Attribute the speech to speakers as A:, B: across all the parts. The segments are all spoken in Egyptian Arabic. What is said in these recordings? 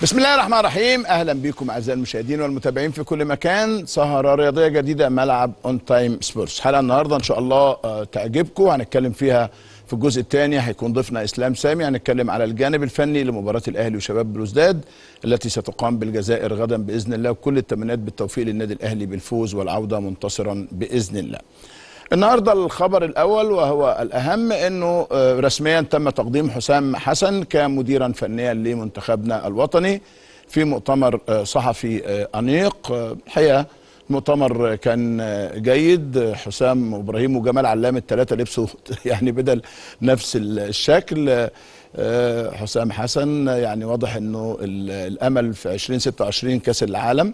A: بسم الله الرحمن الرحيم اهلا بكم اعزائي المشاهدين والمتابعين في كل مكان سهره رياضيه جديده ملعب اون تايم سبورتس حلقه النهارده ان شاء الله آه، تعجبكم هنتكلم فيها في الجزء الثاني هيكون ضيفنا اسلام سامي هنتكلم على الجانب الفني لمباراه الاهلي وشباب بلوزداد التي ستقام بالجزائر غدا باذن الله وكل التمنيات بالتوفيق للنادي الاهلي بالفوز والعوده منتصرا باذن الله النهارده الخبر الاول وهو الاهم انه آه، رسميا تم تقديم حسام حسن كمديرا فنيا لمنتخبنا الوطني في مؤتمر آه، صحفي آه، انيق آه، الحقيقه مؤتمر كان آه، جيد آه، حسام وابراهيم وجمال علام الثلاثه لبسوا يعني بدل نفس الشكل آه، آه، حسام حسن آه، يعني واضح انه ال- الامل في 2026 كاس العالم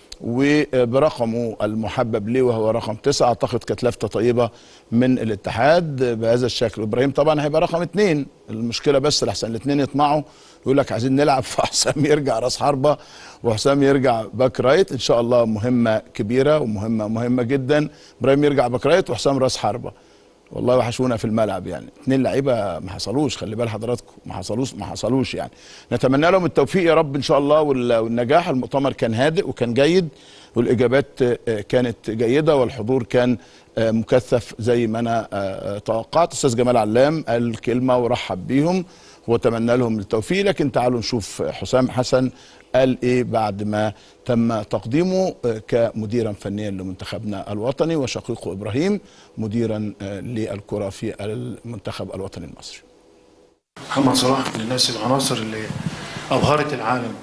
A: وبرقمه المحبب ليه وهو رقم تسعة اعتقد كانت لفته طيبه من الاتحاد بهذا الشكل ابراهيم طبعا هيبقى رقم اتنين المشكله بس لحسن الاثنين يطمعوا يقول لك عايزين نلعب فحسام يرجع راس حربه وحسام يرجع باك رايت ان شاء الله مهمه كبيره ومهمه مهمه جدا ابراهيم يرجع باك رايت وحسام راس حربه والله وحشونا في الملعب يعني اتنين لعيبه ما حصلوش خلي بال حضراتكم ما حصلوش ما حصلوش يعني نتمنى لهم التوفيق يا رب ان شاء الله وال- والنجاح المؤتمر كان هادئ وكان جيد والاجابات آه، كانت جيده والحضور كان آه، مكثف زي ما انا آه، آه، توقعت استاذ جمال علام قال كلمه ورحب بيهم وتمنى لهم التوفيق لكن تعالوا نشوف حسام حسن قال ايه بعد ما تم تقديمه آه، كمديرا فنيا لمنتخبنا الوطني وشقيقه ابراهيم مديرا آه، للكره في المنتخب الوطني المصري
B: محمد صلاح من الناس العناصر اللي ابهرت العالم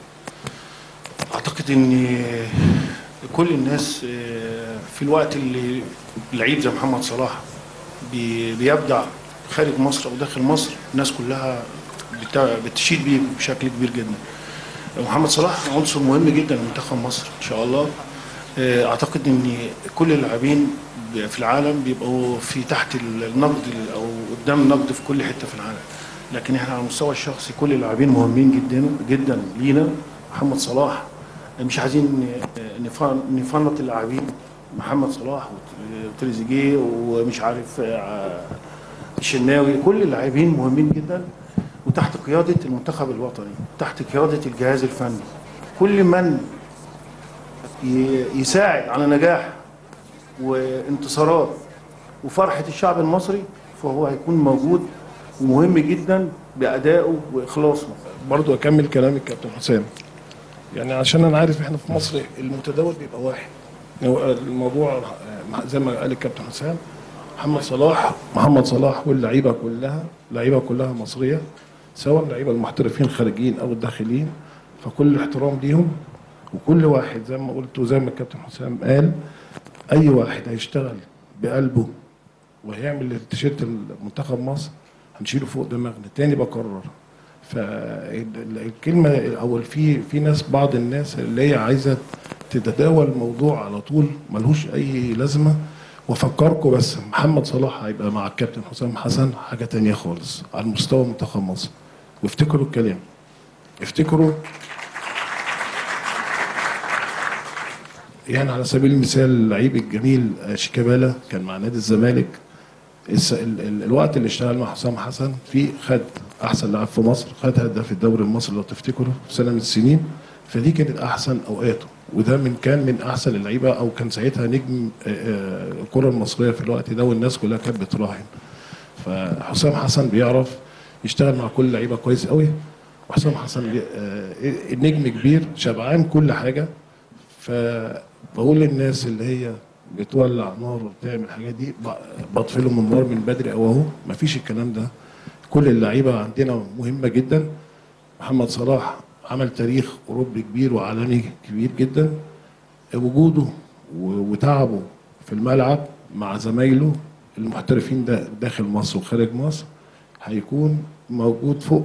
B: اعتقد ان كل الناس آه، في الوقت اللي لعيب زي محمد صلاح بي- بيبدع خارج مصر او داخل مصر الناس كلها بت- بتشيد بيه بشكل كبير جدا محمد صلاح عنصر مهم جدا لمنتخب مصر ان شاء الله آه، اعتقد ان كل اللاعبين في العالم بيبقوا في تحت النقد او قدام النقد في كل حته في العالم لكن احنا على المستوى الشخصي كل اللاعبين مهمين جدا جدا لينا محمد صلاح مش عايزين نف- نفنط اللاعبين محمد صلاح وت- وتريزيجيه ومش عارف آه، الشناوي كل اللاعبين مهمين جدا وتحت قياده المنتخب الوطني تحت قياده الجهاز الفني كل من ي- يساعد على نجاح وانتصارات وفرحة الشعب المصري فهو هيكون موجود ومهم جدا بأدائه وإخلاصه
C: برضو اكمل كلام الكابتن حسام يعني عشان انا عارف احنا في مصر المتداول بيبقى واحد هو الموضوع آه، زي ما قال الكابتن حسام محمد صلاح محمد صلاح واللعيبه كلها لعيبه كلها مصريه سواء اللعيبه المحترفين الخارجيين او الداخليين فكل الاحترام ليهم وكل واحد زي ما قلت وزي ما الكابتن حسام قال اي واحد هيشتغل بقلبه وهيعمل تيشيرت المنتخب مصر هنشيله فوق دماغنا تاني بكرر فالكلمه او في في ناس بعض الناس اللي هي عايزه تتداول الموضوع على طول ملهوش اي لازمه وافكركم بس محمد صلاح هيبقى مع الكابتن حسام حسن حاجه تانية خالص على مستوى منتخب مصر وافتكروا الكلام افتكروا يعني على سبيل المثال اللعيب الجميل آه، شيكابالا كان مع نادي الزمالك الس- ال- ال- الوقت اللي اشتغل مع حسام حسن في خد احسن لاعب في مصر خد هداف الدوري المصري لو تفتكروا في سنه من السنين فدي كانت احسن اوقاته وده من كان من احسن اللعيبه او كان ساعتها نجم آه، آه، الكره المصريه في الوقت ده والناس كلها كانت بتراهن فحسام حسن بيعرف يشتغل مع كل اللعيبه كويس قوي وحسام حسن بي- آه، النجم كبير شبعان كل حاجه فبقول للناس اللي هي بتولع نار وبتعمل الحاجات دي ب- بطفلهم النار من بدري او اهو مفيش الكلام ده كل اللعيبه عندنا مهمه جدا محمد صلاح عمل تاريخ اوروبي كبير وعالمي كبير جدا وجوده و- وتعبه في الملعب مع زمايله المحترفين ده داخل مصر وخارج مصر هيكون موجود فوق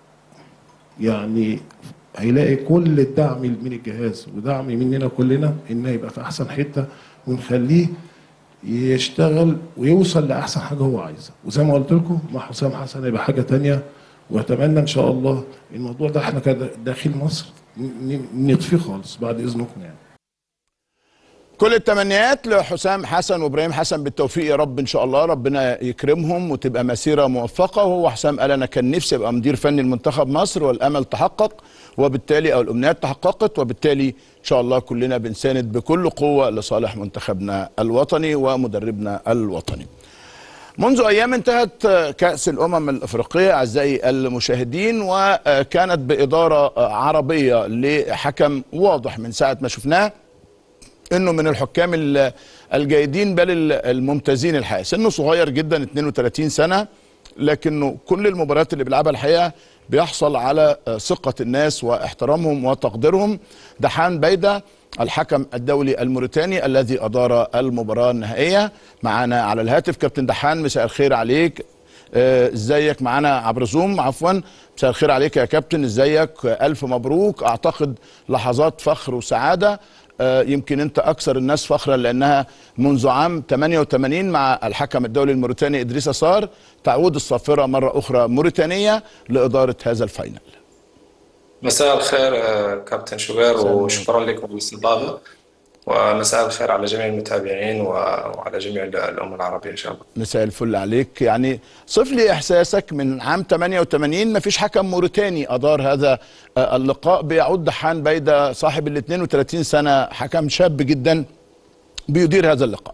C: يعني هيلاقي كل الدعم من الجهاز ودعم مننا كلنا ان يبقى في احسن حته ونخليه يشتغل ويوصل لاحسن حاجه هو عايزها وزي ما قلت لكم مع حسام حسن هيبقى حاجه تانية واتمنى ان شاء الله الموضوع ده احنا كده داخل مصر ن- ن- نطفيه خالص بعد اذنكم يعني
A: كل التمنيات لحسام حسن وابراهيم حسن بالتوفيق يا رب ان شاء الله ربنا يكرمهم وتبقى مسيره موفقه وهو حسام قال انا كان نفسي ابقى مدير فني لمنتخب مصر والامل تحقق وبالتالي او الامنيات تحققت وبالتالي ان شاء الله كلنا بنساند بكل قوه لصالح منتخبنا الوطني ومدربنا الوطني. منذ ايام انتهت كاس الامم الافريقيه اعزائي المشاهدين وكانت باداره عربيه لحكم واضح من ساعه ما شفناه انه من الحكام ال- الجيدين بل ال- الممتازين الحقيقه سنه صغير جدا 32 سنه لكنه كل المباريات اللي بيلعبها الحقيقه بيحصل على آه، ثقه الناس واحترامهم وتقديرهم دحان بيده الحكم الدولي الموريتاني الذي ادار المباراه النهائيه معانا على الهاتف كابتن دحان مساء الخير عليك آه، ازيك معانا عبر زوم عفوا مساء الخير عليك يا كابتن ازيك آه، الف مبروك اعتقد لحظات فخر وسعاده آه، يمكن انت اكثر الناس فخرا لانها منذ عام 88 مع الحكم الدولي الموريتاني ادريس صار تعود الصافره مره اخرى موريتانيه لاداره هذا الفاينل
D: مساء الخير آه، كابتن شوبير وشكرا لكم بالاستضافة ومساء الخير على جميع المتابعين و- وعلى جميع الأمة العربية إن شاء الله
A: مساء الفل عليك يعني صف لي احساسك من عام 88 ما فيش حكم موريتاني ادار هذا آه، اللقاء بيعود دحان بيده صاحب ال 32 سنه حكم شاب جدا بيدير هذا اللقاء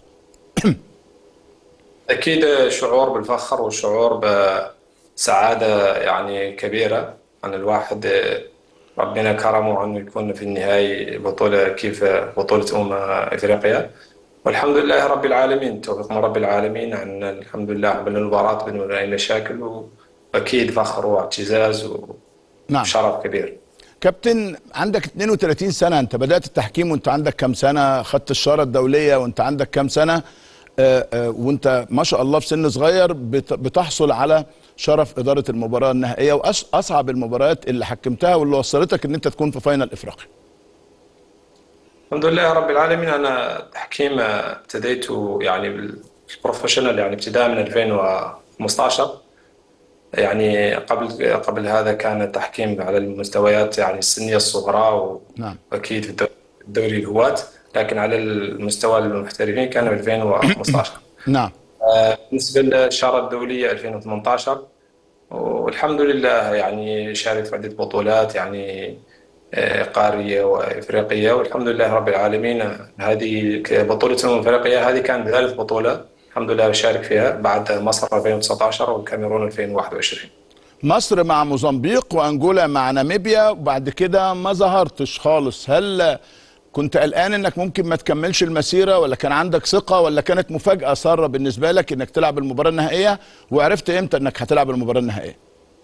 D: أكيد شعور بالفخر وشعور بسعادة يعني كبيرة عن الواحد آه، ربنا كرمه أنه يكون في النهاية بطولة كيف بطولة أمم إفريقيا والحمد لله رب العالمين توفيق من رب العالمين عن الحمد لله عملنا المباراة بدون أي مشاكل وأكيد فخر واعتزاز
A: نعم
D: وشرف كبير
A: كابتن عندك 32 سنه انت بدات التحكيم وانت عندك كام سنه خدت الشاره الدوليه وانت عندك كام سنه آه، آه، وانت ما شاء الله في سن صغير بت- بتحصل على شرف اداره المباراه النهائيه واصعب المباريات اللي حكمتها واللي وصلتك ان انت تكون في فاينل افريقيا
D: الحمد لله رب العالمين انا التحكيم ابتديته يعني بالبروفيشنال يعني ابتداء من 2015 يعني قبل قبل هذا كان التحكيم على المستويات يعني السنيه الصغرى
A: نعم
D: واكيد في الدو- الدوري الهواة لكن على المستوى المحترفين كان 2015
A: نعم
D: آه، بالنسبة للشارة الدولية 2018 والحمد لله يعني شاركت في عدة بطولات يعني آه، قارية وإفريقية والحمد لله رب العالمين هذه ك- بطولة أمم إفريقيا هذه كانت ثالث بطولة الحمد لله بشارك فيها بعد مصر 2019 والكاميرون 2021
A: مصر مع موزمبيق وانجولا مع ناميبيا وبعد كده ما ظهرتش خالص هل كنت قلقان انك ممكن ما تكملش المسيره ولا كان عندك ثقه ولا كانت مفاجاه ساره بالنسبه لك انك تلعب المباراه النهائيه وعرفت امتى انك هتلعب المباراه النهائيه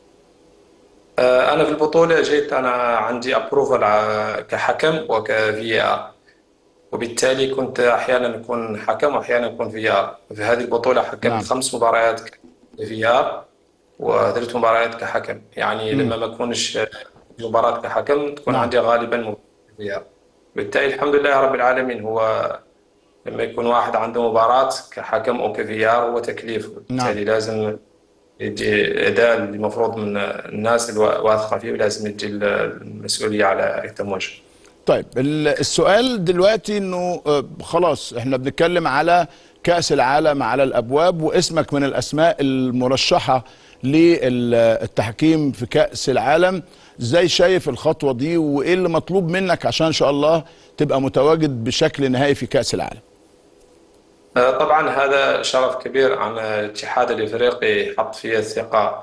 D: آه، أنا في البطولة جيت أنا عندي أبروفل كحكم وكفي آر وبالتالي كنت أحيانا أكون حكم وأحيانا أكون في آر في هذه البطولة حكمت
A: نعم.
D: خمس مباريات في آر وثلاث مباريات كحكم يعني لما ما أكونش في مباراة كحكم تكون
A: نعم.
D: عندي غالبا مباراة في آر بالتالي الحمد لله رب العالمين هو لما يكون واحد عنده مباراة كحكم أو كفي آر هو تكليف بالتالي لازم يجي أداء اللي المفروض من الناس الواثقة فيه ولازم يجي المسؤولية على أكتم وجه
A: طيب ال- السؤال دلوقتي انه آه، خلاص احنا بنتكلم على كأس العالم على الابواب واسمك من الاسماء المرشحة للتحكيم في كأس العالم ازاي شايف الخطوة دي وايه اللي مطلوب منك عشان ان شاء الله تبقى متواجد بشكل نهائي في كأس العالم
D: آه، طبعا هذا شرف كبير عن الاتحاد الافريقي حط فيه الثقه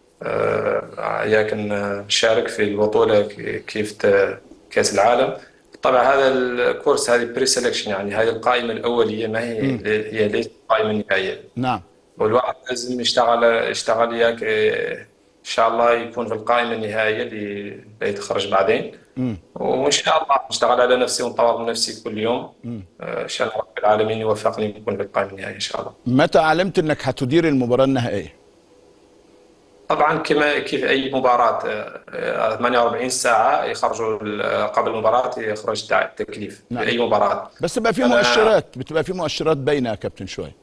D: آه، اياك نشارك في البطوله ك- كيف ت- كاس العالم طبعا هذا الكورس هذه بري سelection يعني هذه القائمه الاوليه ما هي هي ليست القائمه النهائيه
A: نعم
D: والواحد لازم يشتغل يشتغل اياك آه، ان شاء الله يكون في القائمه النهائيه اللي اللي تخرج بعدين
A: مم.
D: وان شاء الله نشتغل على نفسي ونطور من نفسي كل يوم آه، عشان رب العالمين يوفقني نكون في القائمه النهائيه ان شاء الله
A: متى علمت انك هتدير المباراة النهائية
D: طبعا كما كيف اي مباراه آه، آه، 48 ساعه يخرجوا ال- قبل المباراه يخرج تع- التكليف
A: نعم.
D: في اي مباراه
A: بس بقى في
D: أنا-
A: مؤشرات بتبقى في مؤشرات باينة يا كابتن شوية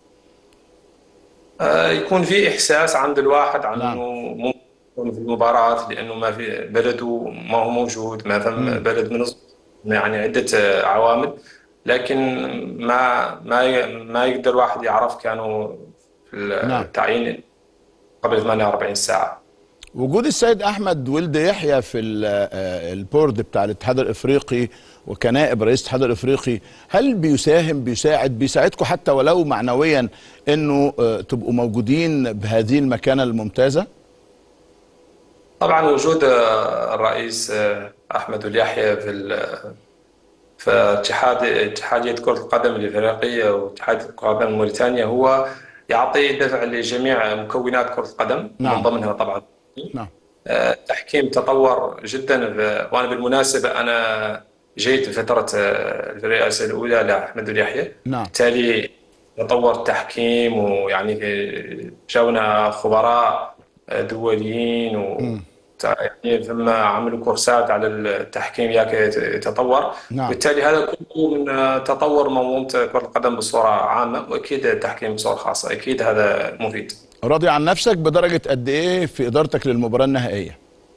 D: آه، يكون في احساس عند الواحد عن
A: نعم.
D: انه ممكن يكون في المباراه لانه ما في بلده ما هو موجود ما ثم بلد من يعني عده آه، عوامل لكن ما ما ما يقدر واحد يعرف كانوا في
A: نعم.
D: التعيين قبل 48 ساعة
A: وجود السيد احمد ولد يحيى في ال- آه، البورد بتاع الاتحاد الافريقي وكنائب رئيس الاتحاد الافريقي هل بيساهم بيساعد بيساعدكم حتى ولو معنويا انه آه، تبقوا موجودين بهذه المكانه الممتازه؟
D: طبعا وجود آه، الرئيس آه، احمد اليحيى في ال- في اتحاد اتحاديه كره القدم الافريقيه واتحاد كره القدم موريتانيا هو يعطي دفع لجميع مكونات كره القدم
A: نعم.
D: من ضمنها طبعا
A: نعم
D: آه، التحكيم تطور جدا ب- وانا بالمناسبه انا جيت في فتره آه، الرئاسه الاولى لاحمد اليحيى
A: نعم
D: بالتالي تطور التحكيم ويعني جاونا خبراء دوليين و يعني ثم عملوا كورسات على التحكيم ياك يتطور
A: نعم.
D: بالتالي هذا كله من تطور منظومة كرة القدم بصورة عامة وأكيد التحكيم بصورة خاصة أكيد هذا مفيد
A: راضي عن نفسك بدرجه قد ايه في ادارتك للمباراه النهائيه؟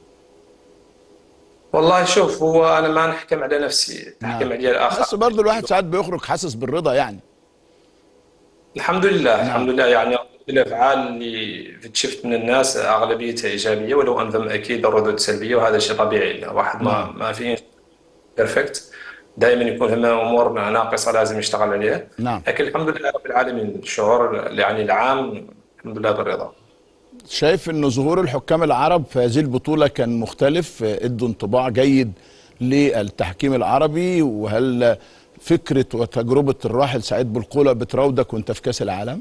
D: والله شوف هو أنا ما نحكم على نفسي نحكم على الآخر
A: بس برضه الواحد ساعات بيخرج حاسس بالرضا يعني
D: الحمد لله الحمد لله يعني الافعال اللي شفت من الناس اغلبيتها ايجابيه ولو ان ثم اكيد ردود سلبيه وهذا شيء طبيعي واحد ما ما في بيرفكت دائما يكون ثم امور ناقصه لازم يشتغل عليها
A: نعم
D: لكن الحمد لله رب العالمين الشعور يعني العام الحمد لله بالرضا
A: شايف ان ظهور الحكام العرب في هذه البطوله كان مختلف ادوا انطباع جيد للتحكيم العربي وهل فكره وتجربه الراحل سعيد بالقوله بتراودك وانت في كاس العالم؟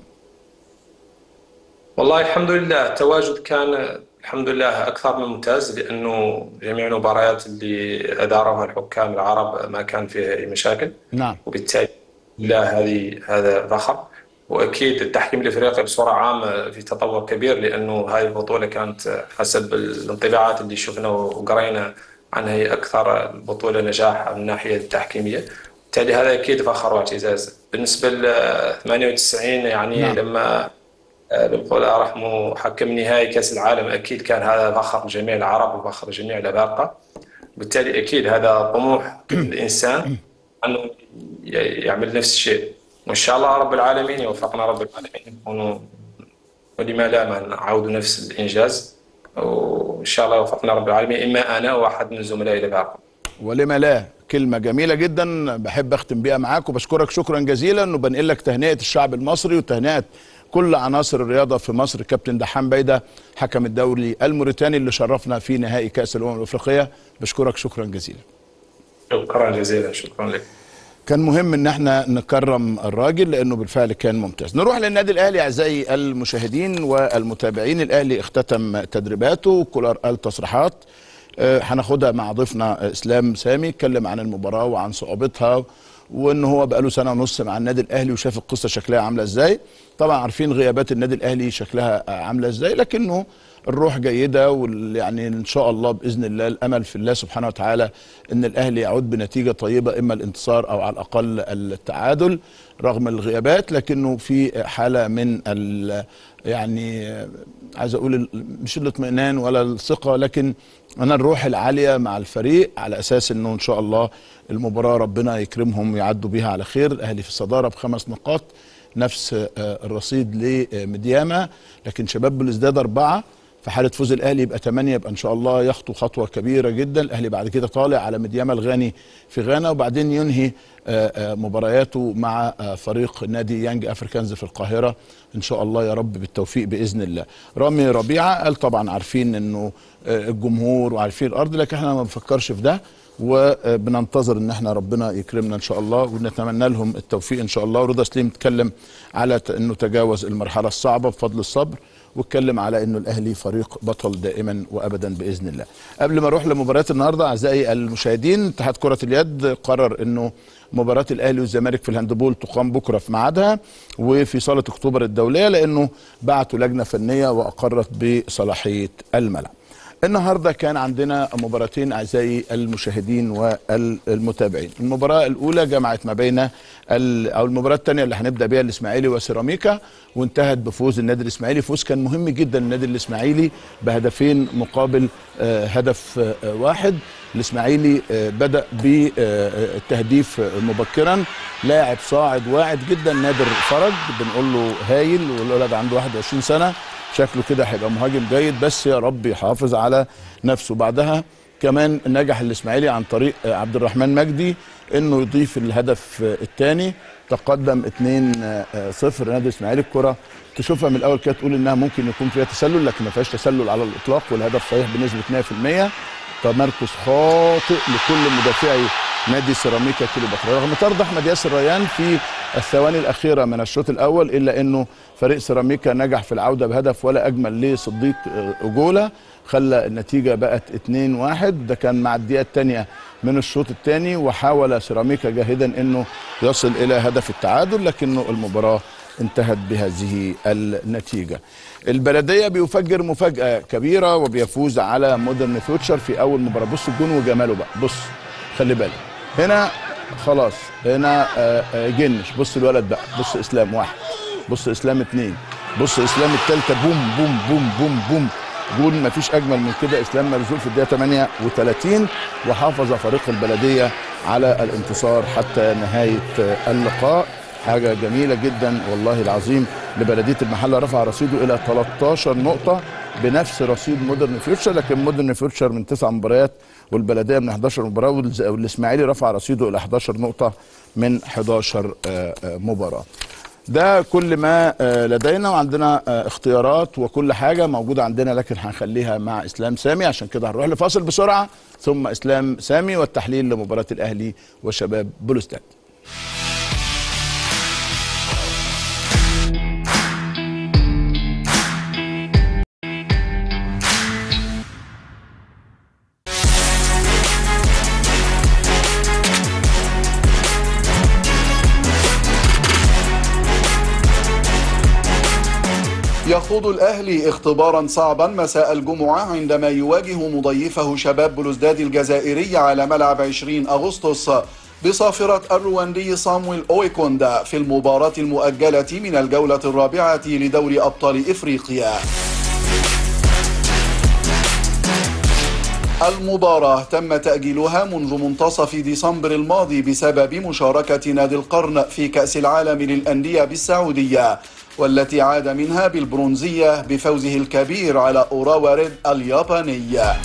D: والله الحمد لله التواجد كان الحمد لله اكثر من ممتاز لانه جميع المباريات اللي ادارها الحكام العرب ما كان فيها اي مشاكل
A: نعم
D: وبالتالي لا هذه هذا فخر واكيد التحكيم الافريقي بصوره عامه في تطور كبير لانه هذه البطوله كانت حسب الانطباعات اللي شفنا وقرينا عنها هي اكثر بطوله نجاح من الناحيه التحكيميه بالتالي هذا اكيد فخر واعتزاز بالنسبه ل 98 يعني
A: نعم.
D: نعم. لما آه، بالقول الله رحمه حكم نهائي كاس العالم اكيد كان هذا فخر جميع العرب وفخر جميع الافارقه بالتالي اكيد هذا طموح الانسان انه ي- يعمل نفس الشيء وان شاء الله رب العالمين يوفقنا رب العالمين نكونوا ولما لا ما نعود نفس الانجاز وان شاء الله يوفقنا رب العالمين اما انا او احد من زملائي الافارقه
A: ولما لا كلمة جميلة جدا بحب اختم بيها معاك وبشكرك شكرا جزيلا وبنقل لك تهنئة الشعب المصري وتهنئة كل عناصر الرياضة في مصر كابتن دحام بيدة حكم الدوري الموريتاني اللي شرفنا في نهائي كأس الأمم الأفريقية بشكرك شكرا جزيلا
D: شكرا جزيلا شكرا لك
A: كان مهم ان احنا نكرم الراجل لانه بالفعل كان ممتاز نروح للنادي الاهلي اعزائي المشاهدين والمتابعين الاهلي اختتم تدريباته كولر قال تصريحات آه، هناخدها مع ضيفنا اسلام سامي اتكلم عن المباراه وعن صعوبتها وان هو بقاله سنه ونص مع النادي الاهلي وشاف القصه شكلها عامله ازاي طبعا عارفين غيابات النادي الاهلي شكلها آه، عامله ازاي لكنه الروح جيده ويعني ان شاء الله باذن الله الامل في الله سبحانه وتعالى ان الاهلي يعود بنتيجه طيبه اما الانتصار او على الاقل التعادل رغم الغيابات لكنه في حاله من ال يعني عايز اقول ال- مش الاطمئنان ولا الثقه لكن انا الروح العاليه مع الفريق على اساس انه ان شاء الله المباراه ربنا يكرمهم ويعدوا بيها على خير الاهلي في الصداره بخمس نقاط نفس آه، الرصيد لمدياما لكن شباب بلوزداد اربعه في حاله فوز الاهلي يبقى 8 يبقى ان شاء الله يخطو خطوه كبيره جدا الاهلي بعد كده طالع على مدياما الغاني في غانا وبعدين ينهي آه، آه، مبارياته مع آه، فريق نادي يانج افريكانز في القاهره ان شاء الله يا رب بالتوفيق باذن الله رامي ربيعه قال طبعا عارفين انه آه، الجمهور وعارفين الارض لكن احنا ما بنفكرش في ده وبننتظر ان احنا ربنا يكرمنا ان شاء الله ونتمنى لهم التوفيق ان شاء الله ورضا سليم اتكلم على ت- انه تجاوز المرحله الصعبه بفضل الصبر واتكلم على انه الاهلي فريق بطل دائما وابدا باذن الله. قبل ما اروح لمباراه النهارده اعزائي المشاهدين اتحاد كره اليد قرر انه مباراه الاهلي والزمالك في الهاندبول تقام بكره في ميعادها وفي صاله اكتوبر الدوليه لانه بعتوا لجنه فنيه واقرت بصلاحيه الملعب. النهارده كان عندنا مباراتين اعزائي المشاهدين والمتابعين، المباراه الاولى جمعت ما بين ال- او المباراه الثانيه اللي هنبدا بيها الاسماعيلي وسيراميكا وانتهت بفوز النادي الاسماعيلي، فوز كان مهم جدا النادي الاسماعيلي بهدفين مقابل آه، هدف آه، واحد، الاسماعيلي آه، بدا بالتهديف مبكرا لاعب صاعد واعد جدا نادر فرج بنقول له هايل والولد عنده 21 سنه شكله كده هيبقى مهاجم جيد بس يا رب يحافظ على نفسه بعدها كمان نجح الاسماعيلي عن طريق آه، عبد الرحمن مجدي انه يضيف الهدف الثاني تقدم 2-0 نادي الاسماعيلي الكره تشوفها من الاول كده تقول انها ممكن يكون فيها تسلل لكن ما فيهاش تسلل على الاطلاق والهدف صحيح بنسبه 100% تمركز خاطئ لكل مدافعي نادي سيراميكا كليوباترا رغم طرد احمد ياسر ريان في الثواني الاخيره من الشوط الاول الا انه فريق سيراميكا نجح في العوده بهدف ولا اجمل لصديق آه، اجولا خلى النتيجه بقت 2-1 ده كان مع الدقيقه الثانيه من الشوط الثاني وحاول سيراميكا جاهدا انه يصل الى هدف التعادل لكنه المباراه انتهت بهذه النتيجه. البلديه بيفجر مفاجاه كبيره وبيفوز على مودرن فيوتشر في اول مباراه بص الجون وجماله بقى بص خلي بالك هنا خلاص هنا آه، آه، جنش بص الولد بقى بص اسلام واحد بص اسلام اتنين بص اسلام التالتة بوم بوم بوم بوم بوم جون مفيش اجمل من كده اسلام مرزوق في الدقيقه 38 وحافظ فريق البلديه على الانتصار حتى نهايه آه، اللقاء حاجه جميله جدا والله العظيم لبلديه المحله رفع رصيده الى 13 نقطه بنفس رصيد مودرن فيوتشر لكن مودرن فيوتشر من تسع مباريات والبلديه من 11 مباراه والز- والاسماعيلي رفع رصيده الى 11 نقطه من 11 آه، آه، مباراه. ده كل ما آه، لدينا وعندنا آه، اختيارات وكل حاجه موجوده عندنا لكن هنخليها مع اسلام سامي عشان كده هنروح لفاصل بسرعه ثم اسلام سامي والتحليل لمباراه الاهلي وشباب بلوستان.
E: يخوض الأهلي اختبارا صعبا مساء الجمعة عندما يواجه مضيفه شباب بلوزداد الجزائري على ملعب 20 أغسطس بصافرة الرواندي صامويل أويكوندا في المباراة المؤجلة من الجولة الرابعة لدوري أبطال إفريقيا المباراة تم تأجيلها منذ منتصف ديسمبر الماضي بسبب مشاركة نادي القرن في كأس العالم للأندية بالسعودية والتي عاد منها بالبرونزية بفوزه الكبير على أوراوا ريد اليابانية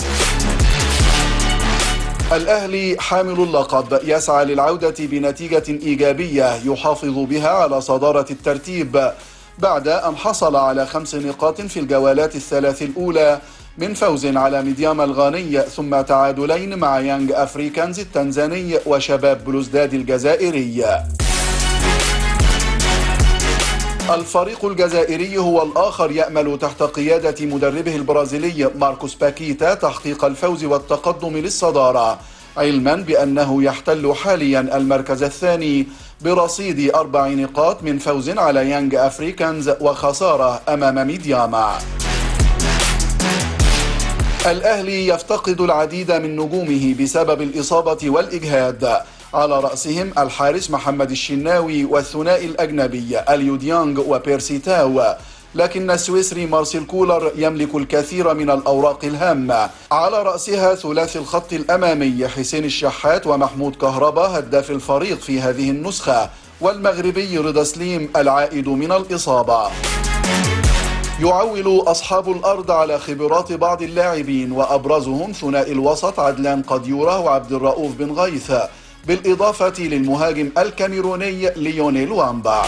E: الأهلي حامل اللقب يسعى للعودة بنتيجة إيجابية يحافظ بها على صدارة الترتيب بعد أن حصل على خمس نقاط في الجولات الثلاث الأولى من فوز على ميديام الغاني ثم تعادلين مع يانج أفريكانز التنزاني وشباب بلوزداد الجزائري الفريق الجزائري هو الآخر يأمل تحت قيادة مدربه البرازيلي ماركوس باكيتا تحقيق الفوز والتقدم للصدارة علما بأنه يحتل حاليا المركز الثاني برصيد أربع نقاط من فوز على يانج أفريكانز وخسارة أمام ميدياما الأهلي يفتقد العديد من نجومه بسبب الإصابة والإجهاد على رأسهم الحارس محمد الشناوي والثنائي الأجنبي اليو ديانج وبيرسي تاو لكن السويسري مارسيل كولر يملك الكثير من الأوراق الهامة على رأسها ثلاثي الخط الأمامي حسين الشحات ومحمود كهربا هداف الفريق في هذه النسخة والمغربي رضا سليم العائد من الإصابة يعول أصحاب الأرض على خبرات بعض اللاعبين وأبرزهم ثنائي الوسط عدلان قديورة وعبد الرؤوف بن غيث بالإضافة للمهاجم الكاميروني ليونيل وامبا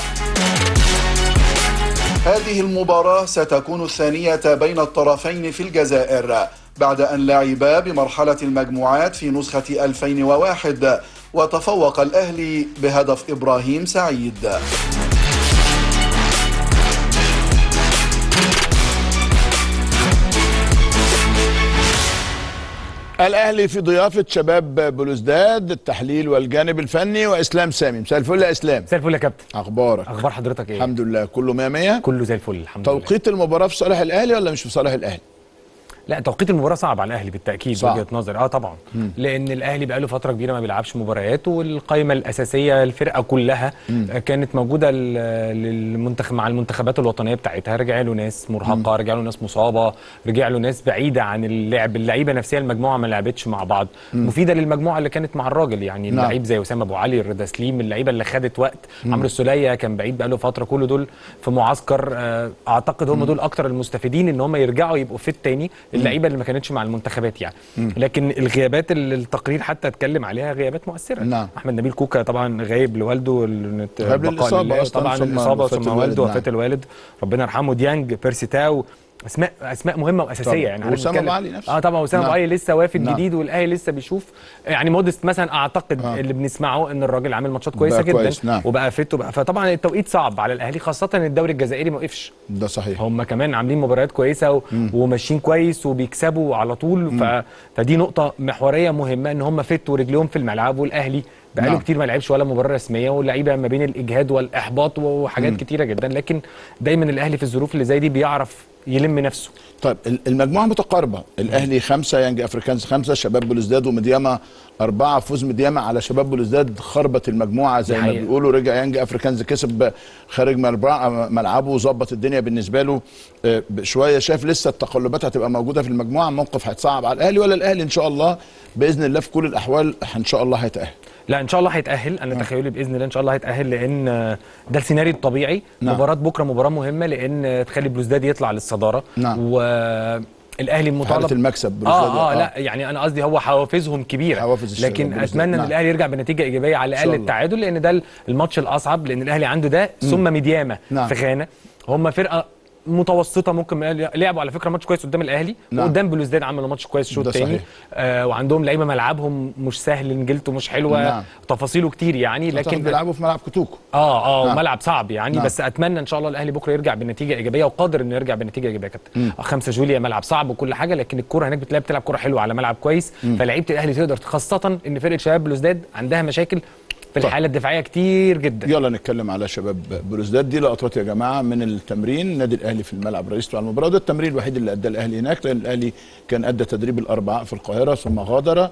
E: هذه المباراة ستكون الثانية بين الطرفين في الجزائر بعد أن لعبا بمرحلة المجموعات في نسخة 2001 وتفوق الأهلي بهدف إبراهيم سعيد
A: الاهلي في ضيافه شباب بلوزداد التحليل والجانب الفني واسلام سامي مساء الفل يا اسلام
F: زي الفل يا كابتن
A: اخبارك
F: اخبار حضرتك ايه
A: الحمد لله كله 100 100
F: كله زي الفل الحمد لله
A: توقيت المباراه في صالح الاهلي ولا مش في صالح الاهلي
F: لا توقيت المباراه صعب على الاهلي بالتاكيد
A: صعب.
F: وجهه نظري اه طبعا لان الاهلي بقاله فتره كبيره ما بيلعبش مباريات والقائمه الاساسيه الفرقه كلها آه، كانت موجوده ل- للمنتخب مع المنتخبات الوطنيه بتاعتها رجع له ناس مرهقه رجع له ناس مصابه رجع له ناس بعيده عن اللعب اللعيبه نفسها المجموعه ما لعبتش مع بعض مفيده للمجموعه اللي كانت مع الراجل يعني
A: نعم.
F: اللعيب زي اسامه ابو علي رضا سليم اللعيبه اللي خدت وقت عمرو السوليه كان بعيد بقاله فتره كل دول في معسكر آه، اعتقد هم دول اكتر المستفيدين ان هم يرجعوا يبقوا فيت تاني اللعيبه اللي ما كانتش مع المنتخبات يعني لكن الغيابات اللي التقرير حتى اتكلم عليها غيابات مؤثره
A: نعم.
F: احمد نبيل كوكا طبعا غايب لوالده ال-
A: غايب
F: بقاء
A: للإصابة
F: لله.
A: أصلاً
F: طبعا
A: ثم
F: الاصابه
A: وفاة
F: ثم
A: الوالد،
F: والده وفاه
A: نعم.
F: الوالد ربنا يرحمه ديانج بيرسي تاو اسماء اسماء مهمه واساسيه
A: طبعاً.
F: يعني عارف
A: وأسامة
F: نتكلم-
A: أبو علي نفسه.
F: اه طبعا اسامه
A: نعم.
F: ابو علي لسه وافد
A: نعم.
F: جديد والاهلي لسه بيشوف يعني مودست مثلا اعتقد
A: آه.
F: اللي بنسمعه ان الراجل عامل ماتشات كويسه
A: بقى
F: جدا
A: كويس، نعم.
F: وبقى فت وبقى فطبعا التوقيت صعب على الاهلي خاصه ان الدوري الجزائري ما وقفش
A: ده صحيح
F: هم كمان عاملين مباريات كويسه و... وماشيين كويس وبيكسبوا على طول ف... فدي نقطه محوريه مهمه ان هم فت ورجليهم في الملعب والاهلي بقاله
A: نعم.
F: كتير ما لعبش ولا مباراه رسميه واللعيبه ما بين الاجهاد والاحباط وحاجات كتيره جدا لكن دايما الاهلي في الظروف اللي زي دي بيعرف يلم نفسه
A: طيب ال- المجموعه متقاربه الاهلي خمسه يانج افريكانز خمسه شباب بلوزداد ومدياما اربعه فوز مدياما على شباب بلوزداد خربت المجموعه زي
F: دي
A: ما
F: حقيقة.
A: بيقولوا رجع يانج افريكانز كسب خارج ملعب- ملعبه وظبط الدنيا بالنسبه له آه، شويه شايف لسه التقلبات هتبقى موجوده في المجموعه موقف هيتصعب على الاهلي ولا الاهلي ان شاء الله باذن الله في كل الاحوال ان شاء الله هيتاهل
F: لا ان شاء الله هيتاهل انا تخيلي باذن الله ان شاء الله هيتاهل لان ده السيناريو الطبيعي
A: نعم.
F: مباراه بكره مباراه مهمه لان تخلي بلوزداد يطلع للصداره
A: نعم.
F: والاهلي
A: حاله
F: مطالب
A: المكسب بلوزداد
F: اه اه لا يعني انا قصدي هو حوافزهم كبيره
A: حوافز الشباب
F: لكن
A: بلوزداد.
F: اتمنى ان
A: نعم.
F: الاهلي يرجع بنتيجه ايجابيه على
A: إن شاء
F: الاقل
A: الله.
F: التعادل لان ده الماتش الاصعب لان الاهلي عنده ده ثم ميدياما
A: نعم.
F: في غانا هم فرقه متوسطه ممكن لعبوا على فكره ماتش كويس قدام الاهلي
A: نعم.
F: وقدام بلوزداد عملوا ماتش كويس الشوط
A: ده
F: الثاني
A: صحيح.
F: آه وعندهم لعيبه ملعبهم مش سهل نجيلته مش حلوه
A: نعم.
F: تفاصيله كتير يعني
A: لكن
F: لكن
A: بيلعبوا في ملعب كوتوكو
F: اه اه
A: نعم.
F: ملعب صعب يعني
A: نعم.
F: بس اتمنى ان شاء الله الاهلي بكره يرجع بنتيجه ايجابيه وقادر انه يرجع بنتيجه ايجابيه يا كابتن آه، 5 جوليا ملعب صعب وكل حاجه لكن الكره هناك بتلعب بتلعب كره حلوه على ملعب كويس فلعيبه الاهلي تقدر خاصه ان فرقه شباب بلوزداد عندها مشاكل في
A: طيب.
F: الحاله الدفاعيه كتير جدا
A: يلا نتكلم على شباب بلوزداد دي لقطات يا جماعه من التمرين النادي الاهلي في الملعب الرئيسي بتاع المباراه ده التمرين الوحيد اللي ادى الاهلي هناك لان الاهلي كان ادى تدريب الاربعاء في القاهره ثم غادر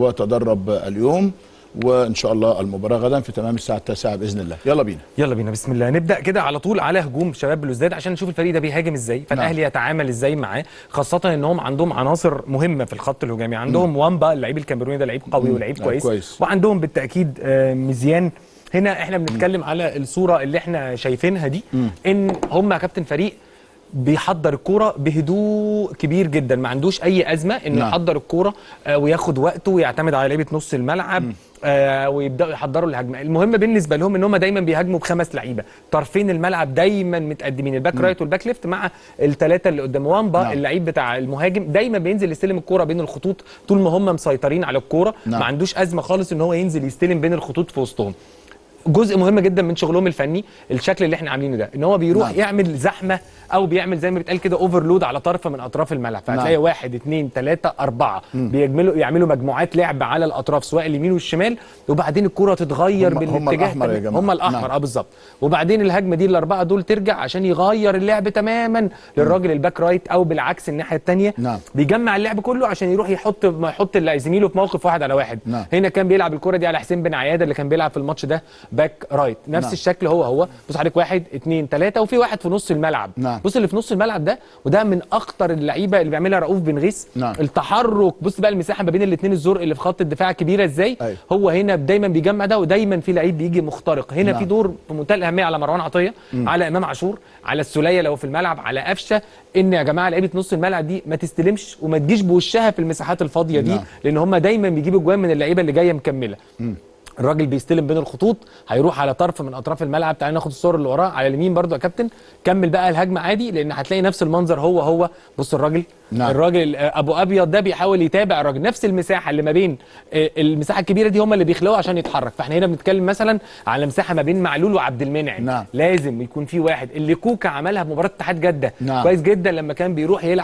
A: وتدرب اليوم وان شاء الله المباراه غدا في تمام الساعه 9 باذن الله يلا بينا
F: يلا بينا بسم الله نبدا كده على طول على هجوم شباب بلوزداد عشان نشوف الفريق ده بيهاجم ازاي فالاهلي يتعامل ازاي معاه خاصه ان هم عندهم عناصر مهمه في الخط الهجومي عندهم وامبا اللعيب الكاميروني ده لعيب قوي ولعيب
A: لعيب
F: كويس,
A: كويس.
F: وعندهم بالتاكيد آه، مزيان هنا احنا بنتكلم على الصوره اللي احنا شايفينها دي ان هم يا كابتن فريق بيحضر الكوره بهدوء كبير جدا ما عندوش اي ازمه انه
A: نعم.
F: يحضر الكوره آه، وياخد وقته ويعتمد على لعيبه نص الملعب آه ويبداوا يحضروا الهجمه المهم بالنسبه لهم ان هم دايما بيهاجموا بخمس لعيبه طرفين الملعب دايما متقدمين الباك رايت والباك ليفت مع الثلاثه اللي قدام وامبا
A: نعم.
F: اللعيب بتاع المهاجم دايما بينزل يستلم الكوره بين الخطوط طول ما هم مسيطرين على الكوره
A: نعم.
F: ما عندوش ازمه خالص ان هو ينزل يستلم بين الخطوط في وسطهم جزء مهم جدا من شغلهم الفني الشكل اللي احنا عاملينه ده ان هو بيروح
A: نعم.
F: نعم. يعمل زحمه او بيعمل زي ما بيتقال كده اوفرلود على طرف من اطراف الملعب فهتلاقي
A: نعم.
F: واحد اثنين ثلاثه اربعه بيعملوا يعملوا مجموعات لعب على الاطراف سواء اليمين والشمال وبعدين الكره تتغير
A: هم- هم
F: بالاتجاه
A: الأحمر يا
F: تمام.
A: جماعة.
F: هم الاحمر
A: نعم.
F: اه بالظبط وبعدين الهجمه دي الاربعه دول ترجع عشان يغير اللعب تماما للراجل الباك رايت او بالعكس الناحيه الثانيه
A: نعم.
F: بيجمع اللعب كله عشان يروح يحط ما يحط اللي زميله في موقف واحد على واحد
A: نعم.
F: هنا كان بيلعب الكره دي على حسين بن عياده اللي كان بيلعب في الماتش ده باك رايت نفس
A: نعم.
F: نعم. الشكل هو هو بص حضرتك واحد اتنين تلاته وفي واحد في نص الملعب
A: نعم.
F: بص اللي في نص الملعب ده وده من اخطر اللعيبه اللي بيعملها رؤوف بن غيث
A: نعم.
F: التحرك بص بقى المساحه ما بين الاثنين الزرق اللي في خط الدفاع كبيره ازاي
A: أيوة.
F: هو هنا دايما بيجمع ده ودايما في لعيب بيجي مخترق هنا
A: نعم.
F: في دور في منتهى الاهميه على مروان عطيه على امام عاشور على السوليه لو في الملعب على قفشه ان يا جماعه لعيبه نص الملعب دي ما تستلمش وما تجيش بوشها في المساحات الفاضيه دي
A: نعم.
F: لان هم دايما بيجيبوا جوان من اللعيبه اللي جايه مكمله الراجل بيستلم بين الخطوط هيروح على طرف من اطراف الملعب تعالى ناخد الصور اللي وراه على اليمين برضو يا كابتن كمل بقى الهجمه عادي لان هتلاقي نفس المنظر هو هو بص الراجل
A: نعم.
F: الراجل آه، ابو ابيض ده بيحاول يتابع الراجل نفس المساحه اللي ما بين آه، المساحه الكبيره دي هم اللي بيخلقوها عشان يتحرك فاحنا هنا بنتكلم مثلا على مساحه ما بين معلول وعبد المنعم
A: نعم.
F: لازم يكون في واحد اللي كوكا عملها في مباراه اتحاد جده
A: نعم.
F: كويس جدا لما كان بيروح يلعب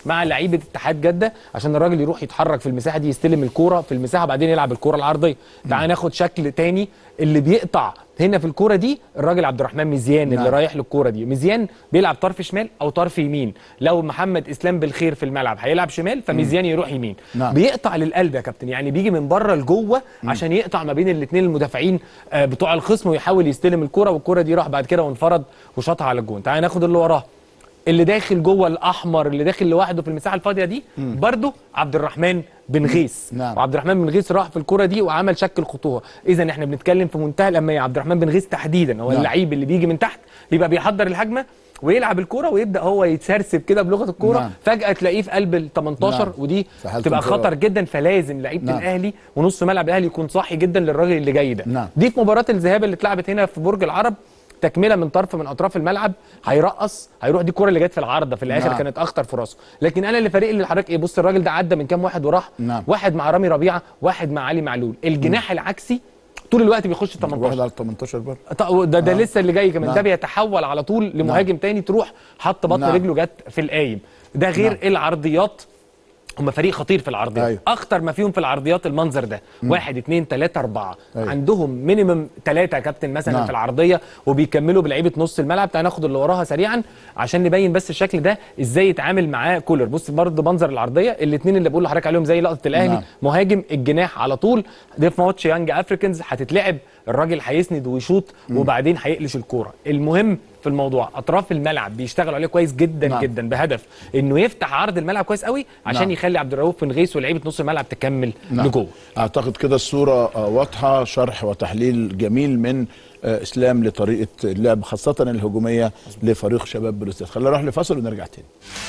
F: مع لعيبه اتحاد جده عشان الراجل يروح يتحرك في المساحه دي يستلم الكوره في المساحه وبعدين يلعب الكوره العرضيه تعال ناخد شكل تاني اللي بيقطع هنا في الكوره دي الراجل عبد الرحمن مزيان اللي
A: نعم.
F: رايح للكوره دي مزيان بيلعب طرف شمال او طرف يمين لو محمد اسلام بالخير في الملعب هيلعب شمال فمزيان يروح يمين
A: نعم.
F: بيقطع للقلب يا كابتن يعني بيجي من بره لجوه عشان يقطع ما بين الاثنين المدافعين آه، بتوع الخصم ويحاول يستلم الكوره والكوره دي راح بعد كده وانفرد وشاطها على الجون تعال ناخد اللي وراه اللي داخل جوه الاحمر اللي داخل لوحده في المساحه الفاضيه دي برده عبد الرحمن بن غيث
A: نعم.
F: وعبد الرحمن بن غيث راح في الكره دي وعمل شكل خطوها اذا احنا بنتكلم في منتهى الاهميه عبد الرحمن بن غيث تحديدا هو
A: نعم.
F: اللعيب اللي بيجي من تحت بيبقى بيحضر الهجمه ويلعب الكوره ويبدا هو يتسرسب كده بلغه الكوره
A: نعم.
F: فجاه تلاقيه في قلب ال 18
A: نعم.
F: ودي
A: في حالة
F: تبقى
A: انفراد.
F: خطر جدا فلازم لعيبه
A: نعم.
F: الاهلي ونص ملعب الاهلي يكون صاحي جدا للراجل اللي جاي ده
A: نعم.
F: دي في مباراه الذهاب اللي اتلعبت هنا في برج العرب تكمله من طرف من اطراف الملعب هيرقص هيروح دي الكره اللي جت في العارضه في الاخر
A: نعم.
F: كانت اخطر فرصه لكن انا اللي فريق اللي حضرتك ايه بص الراجل ده عدى من كام واحد وراح
A: نعم.
F: واحد مع رامي ربيعه واحد مع علي معلول الجناح العكسي طول الوقت بيخش 18
A: واحد على 18 برضه
F: طب ده ده لسه اللي جاي كمان
A: نعم.
F: ده بيتحول على طول لمهاجم تاني تروح حط بطن
A: نعم.
F: رجله جت في القايم ده غير
A: نعم.
F: العرضيات هم فريق خطير في العرضيات
A: أيوة.
F: أيوه. اخطر ما فيهم في العرضيات المنظر ده واحد اتنين تلاته اربعه
A: أيوة.
F: أيوه. عندهم مينيمم تلاته يا كابتن مثلا
A: نعم.
F: نعم. في العرضيه وبيكملوا بلعيبه نص الملعب تعال ناخد اللي وراها سريعا عشان نبين بس الشكل ده ازاي يتعامل معاه كولر بص برضه منظر العرضيه الاثنين اللي بقول لحضرتك عليهم زي لقطه الاهلي
A: نعم.
F: نعم. مهاجم الجناح على طول ده في ماتش يانج افريكانز هتتلعب الراجل هيسند ويشوط وبعدين هيقلش الكوره المهم في الموضوع اطراف الملعب بيشتغلوا عليه كويس جدا
A: نعم.
F: نعم. جدا بهدف انه يفتح عرض الملعب كويس قوي عشان
A: نعم.
F: نعم. يخلي عبد الرؤوف بن غيث ولاعيبه نص الملعب تكمل نعم. لجوه
A: اعتقد كده الصوره آه، واضحه شرح وتحليل جميل من آه، اسلام لطريقه اللعب خاصه الهجوميه لفريق شباب بلوستات خلينا نروح لفاصل ونرجع تاني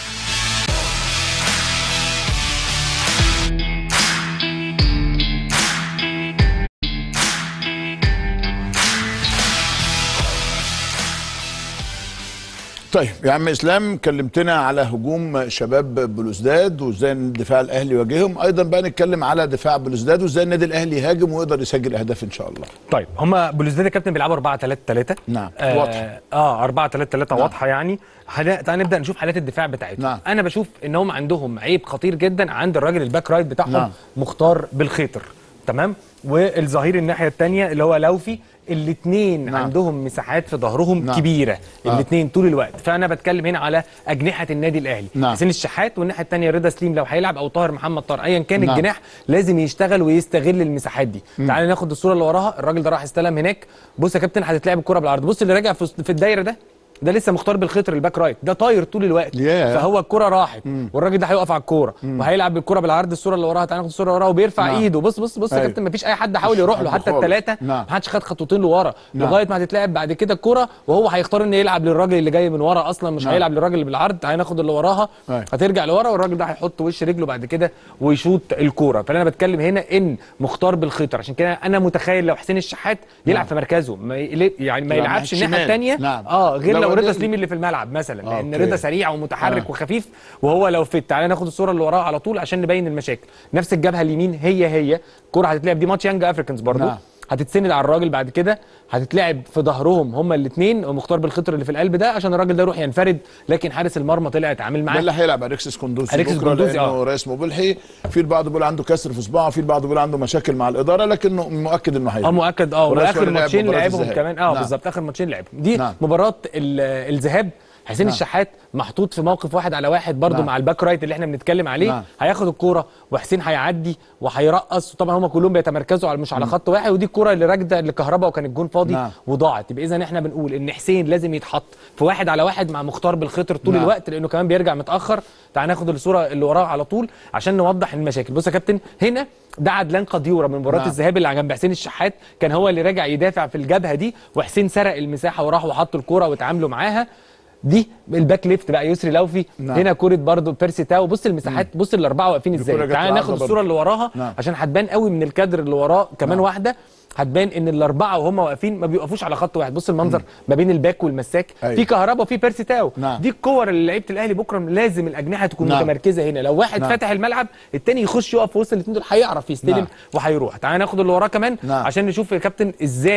A: طيب يا عم اسلام كلمتنا على هجوم شباب بلوزداد وازاي الدفاع الاهلي يواجههم ايضا بقى نتكلم على دفاع بلوزداد وازاي النادي الاهلي يهاجم ويقدر يسجل اهداف ان شاء الله
F: طيب هما بلوزداد يا كابتن بيلعبوا 4 3 3
A: نعم،
F: آه
A: واضحة.
F: اه 4 3 3
A: نعم.
F: واضحه يعني هن- تعال نبدا نشوف حالات الدفاع بتاعتهم
A: نعم.
F: انا بشوف ان هم عندهم عيب خطير جدا عند الراجل الباك رايت بتاعهم
A: نعم.
F: مختار بالخيطر تمام والظهير الناحيه الثانيه اللي هو لوفي الاثنين
A: نعم.
F: نعم. عندهم مساحات في ظهرهم
A: نعم.
F: نعم. كبيره
A: آه.
F: الاثنين طول الوقت فانا بتكلم هنا على اجنحه النادي الاهلي
A: نعم.
F: حسين الشحات والناحيه الثانيه رضا سليم لو هيلعب او طاهر محمد طاهر ايا كان
A: نعم.
F: الجناح لازم يشتغل ويستغل المساحات دي تعالى ناخد الصوره اللي وراها الراجل ده راح استلم هناك بص يا كابتن هتتلعب الكره بالعرض بص اللي راجع في في الدايره ده ده لسه مختار بالخطر الباك رايت ده طاير طول الوقت
A: ياه.
F: فهو الكره راحت والراجل ده هيقف على الكوره وهيلعب بالكره بالعرض الصوره اللي وراها تعالى ناخد الصوره اللي وراها وبيرفع
A: نعم.
F: ايده بص بص بص يا
A: أيوة.
F: كابتن مفيش اي حد حاول يروح له
A: حد
F: حتى
A: خالص.
F: الثلاثه
A: نعم.
F: محدش خد خطوتين لورا
A: نعم.
F: لغايه ما هتتلعب بعد كده الكوره وهو هيختار انه يلعب للراجل اللي جاي من ورا اصلا مش
A: نعم.
F: هيلعب للراجل اللي بالعرض هناخد اللي وراها
A: أيوة.
F: هترجع لورا والراجل ده هيحط وش رجله بعد كده ويشوط الكوره فانا بتكلم هنا ان مختار بالخطر عشان كده انا متخيل لو حسين الشحات يلعب
A: نعم.
F: في مركزه ما يقلب يعني ما
A: يلعب
F: يلعبش
A: ناحية
F: الناحيه
A: الشمال.
F: الثانيه
A: نعم.
F: اه غير
A: لو
F: لو رضا
A: رجل-
F: سليم اللي في الملعب مثلا لان
A: أوكي.
F: رضا سريع ومتحرك
A: آه.
F: وخفيف وهو لو فت تعالى ناخد الصوره اللي وراها على طول عشان نبين المشاكل نفس الجبهه اليمين هي هي كوره هتتلعب دي ماتش يانج افريكانز برضو
A: نعم.
F: هتتسند على الراجل بعد كده هتتلعب في ظهرهم هما الاثنين ومختار بالخطر اللي في القلب ده عشان الراجل ده يروح ينفرد لكن حارس المرمى طلع يتعامل
A: ده
F: معاه
A: اللي هيلعب اريكسيس كوندوسي
F: أليكسيس
A: بكره
F: كوندوسي،
A: لانه
F: آه.
A: رئيس مبلحي في البعض بيقول عنده كسر في صباعه في البعض بيقول عنده مشاكل مع الاداره لكنه مؤكد انه
F: اه
A: هيلعب
F: مؤكد اه
A: والرئيس
F: واخر
A: ولا لعب
F: ماتشين
A: مباراة
F: لعبهم
A: الذهاب.
F: كمان اه
A: نعم.
F: بالظبط اخر ماتشين لعبهم دي
A: نعم.
F: مباراه ال- الذهاب حسين
A: نعم.
F: الشحات محطوط في موقف واحد على واحد برضو
A: نعم.
F: مع الباك رايت اللي احنا بنتكلم عليه
A: نعم.
F: هياخد الكوره وحسين هيعدي وهيرقص وطبعا هم كلهم بيتمركزوا على مش على خط واحد ودي الكوره اللي راكده لكهربا وكان الجون فاضي
A: نعم.
F: وضاعت يبقى اذا احنا بنقول ان حسين لازم يتحط في واحد على واحد مع مختار بالخطر طول
A: نعم.
F: الوقت لانه كمان بيرجع متاخر تعال ناخد الصوره اللي وراها على طول عشان نوضح المشاكل بص يا كابتن هنا ده عدلان قديوره من مباراه
A: نعم.
F: الذهاب اللي جنب حسين الشحات كان هو اللي راجع يدافع في الجبهه دي وحسين سرق المساحه وراح وحط الكوره واتعاملوا معاها دي الباك ليفت بقى يسري لوفي
A: نعم.
F: هنا كوره برضو بيرسي تاو بص المساحات بص الاربعه واقفين
A: الكرة
F: ازاي
A: جت
F: تعال
A: العارضة
F: ناخد
A: برضو.
F: الصوره اللي وراها
A: نعم.
F: عشان هتبان قوي من الكادر اللي وراه كمان
A: نعم.
F: واحده هتبان ان الاربعه وهم واقفين ما بيوقفوش على خط واحد بص المنظر ما بين الباك والمساك
A: أيوة.
F: في كهربا وفي بيرسي تاو
A: نعم.
F: دي الكور اللي لعيبه الاهلي بكره لازم الاجنحه تكون
A: نعم.
F: متمركزه هنا لو واحد
A: نعم.
F: فتح الملعب التاني يخش يقف في وسط الاثنين دول هيعرف يستلم
A: نعم.
F: وهيروح تعال ناخد اللي وراه كمان
A: نعم.
F: عشان نشوف يا كابتن ازاي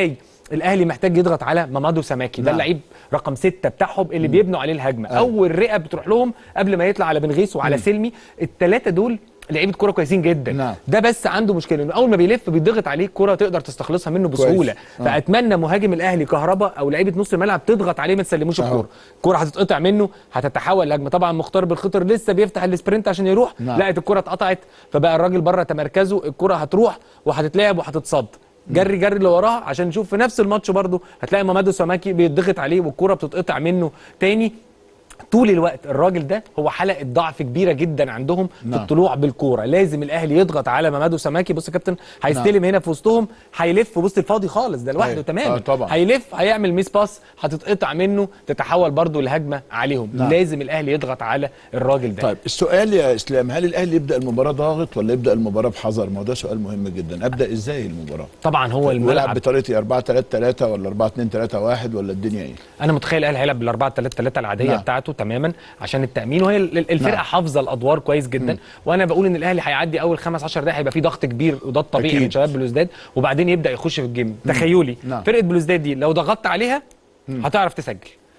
F: الاهلي محتاج يضغط على مامادو سماكي ده
A: نعم.
F: اللعيب رقم ستة بتاعهم اللي بيبنوا عليه الهجمه اول رئه بتروح لهم قبل ما يطلع على بن غيث وعلى سلمي الثلاثه دول لعيبه كوره كويسين جدا
A: نعم.
F: ده بس عنده مشكله انه اول ما بيلف بيضغط عليه الكوره تقدر تستخلصها منه
A: كويس.
F: بسهوله
A: آه.
F: فاتمنى مهاجم الاهلي كهربا او لعيبه نص الملعب تضغط عليه ما تسلموش
A: أهو.
F: الكوره الكوره هتتقطع منه هتتحول لهجمه طبعا مختار بالخطر لسه بيفتح السبرنت عشان يروح
A: نعم.
F: لقت الكوره اتقطعت فبقى الراجل بره تمركزه الكوره هتروح وهتتلعب وهتتصد جري جري اللي وراها عشان نشوف في نفس الماتش برضو هتلاقي مامادو سماكي بيضغط عليه والكوره بتتقطع منه تاني طول الوقت الراجل ده هو حلقه ضعف كبيره جدا عندهم في
A: نعم.
F: الطلوع بالكوره لازم الاهلي يضغط على مامادو سماكي بص يا كابتن هيستلم هنا في وسطهم هيلف بص الفاضي خالص ده لوحده
A: أيوة.
F: تماما
A: آه طبعا.
F: هيلف هيعمل ميس باس هتتقطع منه تتحول برضو لهجمه عليهم
A: نعم.
F: لازم الاهلي يضغط على الراجل ده
A: طيب السؤال يا اسلام هل الاهلي يبدا المباراه ضاغط ولا يبدا المباراه بحذر ما هو ده سؤال مهم جدا ابدا ازاي المباراه
F: طبعا هو
A: ويلعب
F: الملعب
A: بطريقه 4 3 3 ولا 4 2 3 1 ولا الدنيا ايه
F: انا متخيل الاهلي هيلعب بال 4 3 3 العاديه
A: نعم.
F: نعم. بتاعته تماما عشان التامين وهي ال- الفرقه
A: نعم.
F: نعم. حافظه الادوار كويس جدا وانا بقول ان الاهلي هيعدي اول 5 10 دقائق هيبقى في ضغط كبير وده الطبيعي
A: أكيد.
F: من شباب بلوزداد وبعدين يبدا يخش في الجيم تخيلي
A: نعم.
F: فرقه بلوزداد دي لو ضغطت عليها هتعرف تسجل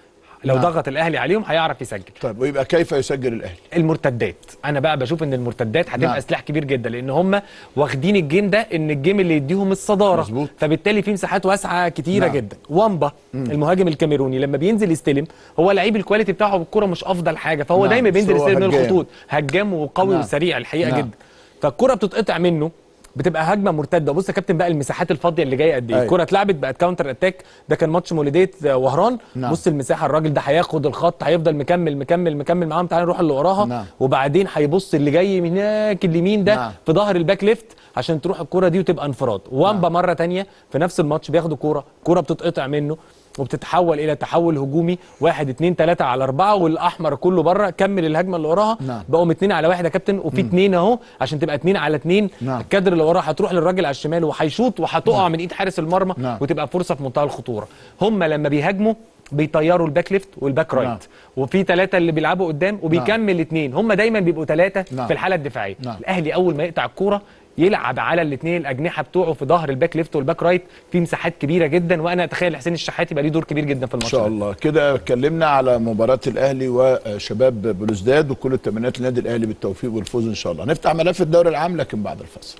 F: لو
A: نعم.
F: ضغط الاهلي عليهم هيعرف يسجل
A: طيب ويبقى كيف يسجل الاهلي
F: المرتدات انا بقى بشوف ان المرتدات هتبقى
A: نعم.
F: نعم. سلاح كبير جدا لان هم واخدين الجيم ده ان الجيم اللي يديهم الصداره
A: مظبوط.
F: فبالتالي في مساحات واسعه كتيره
A: نعم.
F: نعم. جدا وامبا المهاجم الكاميروني لما بينزل يستلم هو لعيب الكواليتي بتاعه بالكره مش افضل حاجه فهو
A: نعم.
F: دايما بينزل
A: بس هو
F: يستلم من
A: هجام.
F: الخطوط هجام وقوي
A: نعم.
F: وسريع الحقيقه
A: نعم.
F: جدا فالكره بتتقطع منه بتبقى هجمه مرتده بص يا كابتن بقى المساحات الفاضيه اللي جايه قد ايه
A: أيوة.
F: الكره اتلعبت بقت كاونتر اتاك ده كان ماتش مولوديه وهران
A: نعم.
F: بص المساحه الراجل ده هياخد الخط هيفضل مكمل مكمل مكمل معاهم تعالى نروح اللي وراها
A: نعم.
F: وبعدين هيبص اللي جاي من هناك اليمين ده
A: نعم.
F: في ظهر الباك ليفت عشان تروح الكره دي وتبقى انفراد وامبا مره تانية في نفس الماتش بياخدوا كوره كوره بتتقطع منه وبتتحول الى تحول هجومي واحد اتنين تلاته على اربعه والاحمر كله بره كمل الهجمه اللي وراها
A: نعم.
F: بقوا اتنين على واحد يا كابتن وفي اتنين اهو عشان تبقى اتنين على اتنين
A: نعم.
F: الكادر اللي وراها هتروح للراجل على الشمال وهيشوط وهتقع من ايد حارس المرمى
A: نعم.
F: وتبقى فرصه في منتهى الخطوره هم لما بيهاجموا بيطيروا الباك ليفت والباك رايت
A: نعم.
F: وفي ثلاثه اللي بيلعبوا قدام وبيكمل اثنين هم دايما بيبقوا ثلاثه
A: نعم.
F: في الحاله الدفاعيه
A: نعم.
F: الاهلي اول ما يقطع الكوره يلعب على الاثنين الاجنحه بتوعه في ظهر الباك ليفت والباك رايت في مساحات كبيره جدا وانا اتخيل حسين الشحات يبقى ليه دور كبير جدا في
A: ان
F: الماتش
A: شاء
F: ده.
A: الله كده اتكلمنا على مباراه الاهلي وشباب بلوزداد وكل التمنيات للنادي الاهلي بالتوفيق والفوز ان شاء الله نفتح ملف الدوري العام لكن بعد الفاصل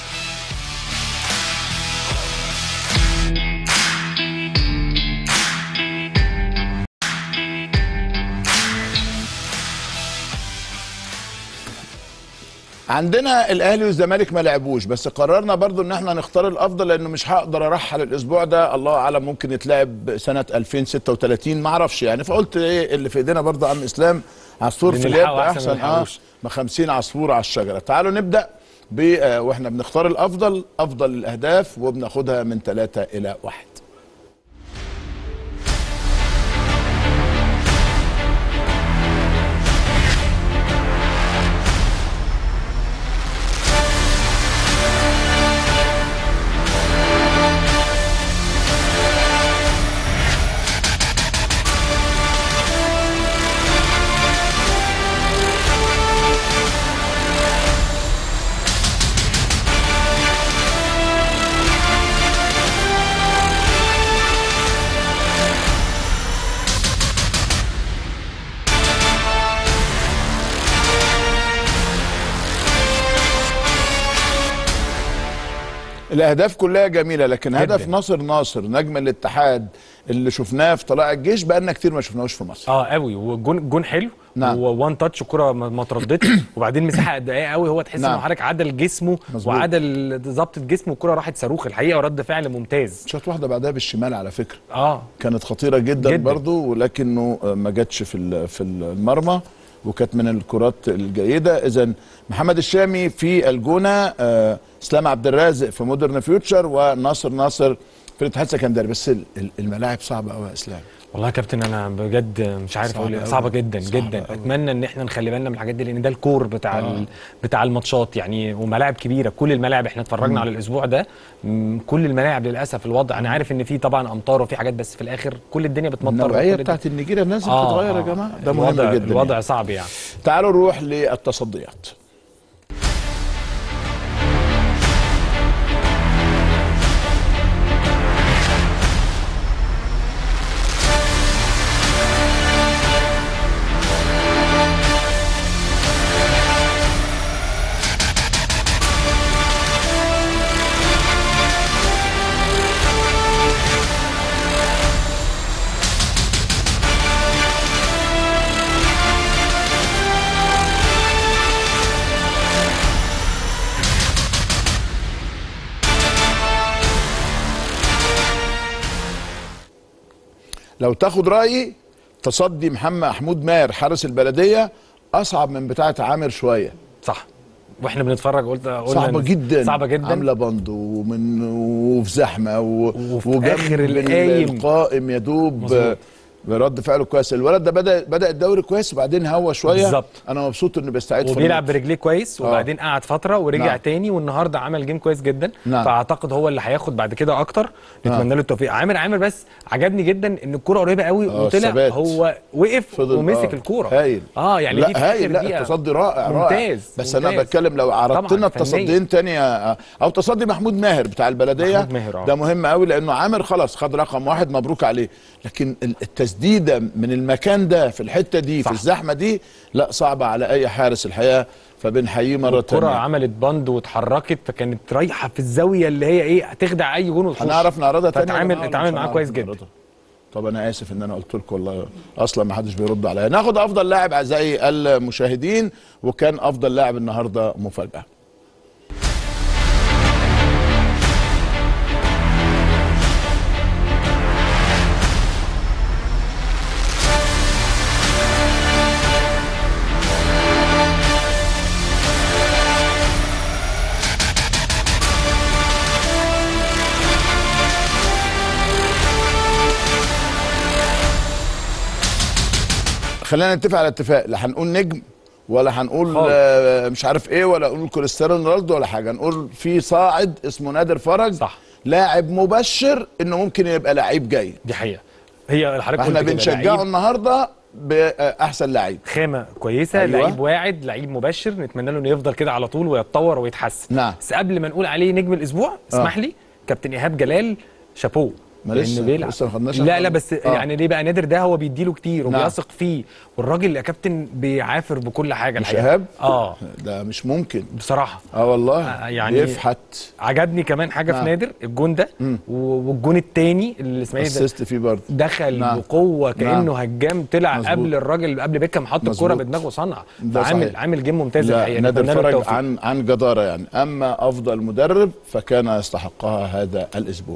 A: عندنا الاهلي والزمالك ما لعبوش بس قررنا برضو ان احنا نختار الافضل لانه مش هقدر ارحل الاسبوع ده الله اعلم ممكن يتلعب سنه 2036 ما اعرفش يعني فقلت ايه اللي في ايدينا برضو عم اسلام عصفور في اليد
F: بنلحقه أحسن ما
A: احسن اه
F: نلحقوش.
A: ما 50 عصفور على الشجره تعالوا نبدا ب آه، واحنا بنختار الافضل افضل الاهداف وبناخدها من ثلاثة الى واحد الاهداف كلها جميله لكن هدف ناصر ناصر نجم الاتحاد اللي شفناه في طلائع الجيش بقالنا كتير ما شفناهوش في مصر
F: اه قوي والجون جون حلو
A: نعم.
F: ووان تاتش الكره ما ما تردتش وبعدين مساحه قد ايه قوي هو تحس
A: نعم.
F: انه حضرتك عدل جسمه
A: مظبوط.
F: وعدل ظبطه جسمه الكره راحت صاروخ الحقيقه ورد فعل ممتاز
A: شاط واحده بعدها بالشمال على فكره
F: اه
A: كانت خطيره جدا,
F: جداً.
A: برضو ولكنه آه، ما جاتش في ال- في المرمى وكانت من الكرات الجيده اذا محمد الشامي في الجونه آه، اسلام عبد الرازق في مودرن فيوتشر وناصر ناصر في الاتحاد السكندري بس ال- ال- الملاعب صعبه قوي يا اسلام
F: والله يا كابتن انا بجد مش عارف
A: صعبة
F: اقول إيه.
A: أوي.
F: صعبه جدا
A: صعبة
F: جدا
A: أوي.
F: اتمنى ان احنا نخلي بالنا من الحاجات دي لان ده الكور بتاع
A: آه.
F: ال... بتاع الماتشات يعني وملاعب كبيره كل الملاعب احنا اتفرجنا على الاسبوع ده م، كل الملاعب للاسف الوضع انا عارف ان في طبعا امطار وفي حاجات بس في الاخر كل الدنيا بتمطر
A: النوعيه
F: وكل
A: بتاعت النجيله لازم
F: آه،
A: تتغير يا
F: آه.
A: جماعه ده مهم
F: الوضع-
A: جدا
F: الوضع
A: يعني.
F: صعب يعني
A: تعالوا نروح للتصديات لو تاخد رايي تصدي محمد محمود ماهر حارس البلديه اصعب من بتاعه عامر شويه
F: صح واحنا بنتفرج قلت قلنا
A: صعبه
F: إن-
A: جدا
F: صعبه جدا
A: عامله بند ومن وفي زحمه و...
F: وفي
A: وجنب
F: آخر
A: ال-
F: القايم.
A: القائم يا دوب
F: مظبوط.
A: برد فعله كويس الولد ده بدا بدا الدوري كويس وبعدين هوا شويه
F: بالظبط.
A: انا مبسوط انه بيستعيد في
F: وبيلعب
A: النص.
F: برجليه كويس
A: آه.
F: وبعدين قعد فتره ورجع
A: نعم.
F: تاني والنهارده عمل جيم كويس جدا
A: نعم.
F: فاعتقد هو اللي هياخد بعد كده اكتر نتمنى له التوفيق عامر عامر بس عجبني جدا ان الكوره قريبه قوي
A: آه،
F: وطلع
A: الثبات.
F: هو وقف
A: فضل-
F: ومسك
A: آه،
F: الكوره
A: هايل.
F: اه يعني دي في
A: لا هايل
F: آخر
A: لا
F: دقيقة.
A: التصدي رائع رائع
F: ممتاز
A: بس انا
F: ممتاز.
A: بتكلم لو عرضت
F: طبعاً،
A: لنا
F: فنياً.
A: التصديين تاني آه، او تصدي محمود ماهر بتاع البلديه
F: محمود ماهر، آه.
A: ده مهم قوي لانه عامر خلاص خد رقم واحد مبروك عليه لكن ال- التسديده من المكان ده في الحته دي
F: صح.
A: في الزحمه دي لا صعبه على اي حارس الحقيقه فبنحييه مره
F: الكرة
A: تانية
F: عملت بند واتحركت فكانت رايحه في الزاويه اللي هي ايه هتخدع اي جون وتخش
A: هنعرف نعرضها تاني
F: فتعامل-
A: ولا ولا
F: اتعامل
A: مش
F: معاه
A: هنعرف
F: كويس جدا.
A: نعرضها؟ طب انا اسف ان انا قلت لكم والله اصلا ما حدش بيرد عليا ناخد افضل لاعب اعزائي المشاهدين وكان افضل لاعب النهارده مفاجاه خلينا نتفق على اتفاق لا هنقول نجم ولا هنقول
F: خالص.
A: آه، مش عارف ايه ولا نقول كريستيانو رونالدو ولا حاجه نقول في صاعد اسمه نادر فرج
F: صح.
A: لاعب مبشر انه ممكن يبقى لعيب جيد
F: دي حقيقه هي حضرتك
A: احنا
F: قلت كده،
A: بنشجعه
F: لعيب
A: النهارده باحسن لعيب
F: خامه كويسه
A: أيوة.
F: أيوة. لعيب واعد لعيب مبشر نتمنى له انه يفضل كده على طول ويتطور ويتحسن
A: نعم.
F: بس قبل ما نقول عليه نجم الاسبوع اسمح لي كابتن ايهاب جلال شابوه
A: ما
F: لأنه
A: لسه-
F: بيلعب.
A: لسه ما خدناش
F: لا لا
A: الخبر.
F: بس
A: آه.
F: يعني ليه بقى نادر ده هو بيديله كتير
A: نعم.
F: وبيثق فيه والراجل يا كابتن بيعافر بكل حاجه
A: مش
F: الحقيقة.
A: ايهاب
F: اه
A: ده مش ممكن
F: بصراحه
A: اه والله
F: آه، يعني-
A: يفحت
F: عجبني كمان حاجه
A: نعم.
F: في نادر الجون ده و- والجون التاني اللي الاسماعيلي ده
A: اسيست فيه برضه
F: دخل
A: نعم.
F: بقوه كانه
A: نعم.
F: هجام طلع
A: مظبوط.
F: قبل الراجل قبل بيكهام حط الكوره
A: مظبوط.
F: بدماغه صنع
A: ده
F: فعامل
A: صحيح.
F: عامل جيم ممتاز
A: لا
F: الحقيقه
A: نادر
F: نتمنى له
A: فرج
F: التوفيق.
A: عن عن جداره يعني اما افضل مدرب فكان يستحقها هذا الاسبوع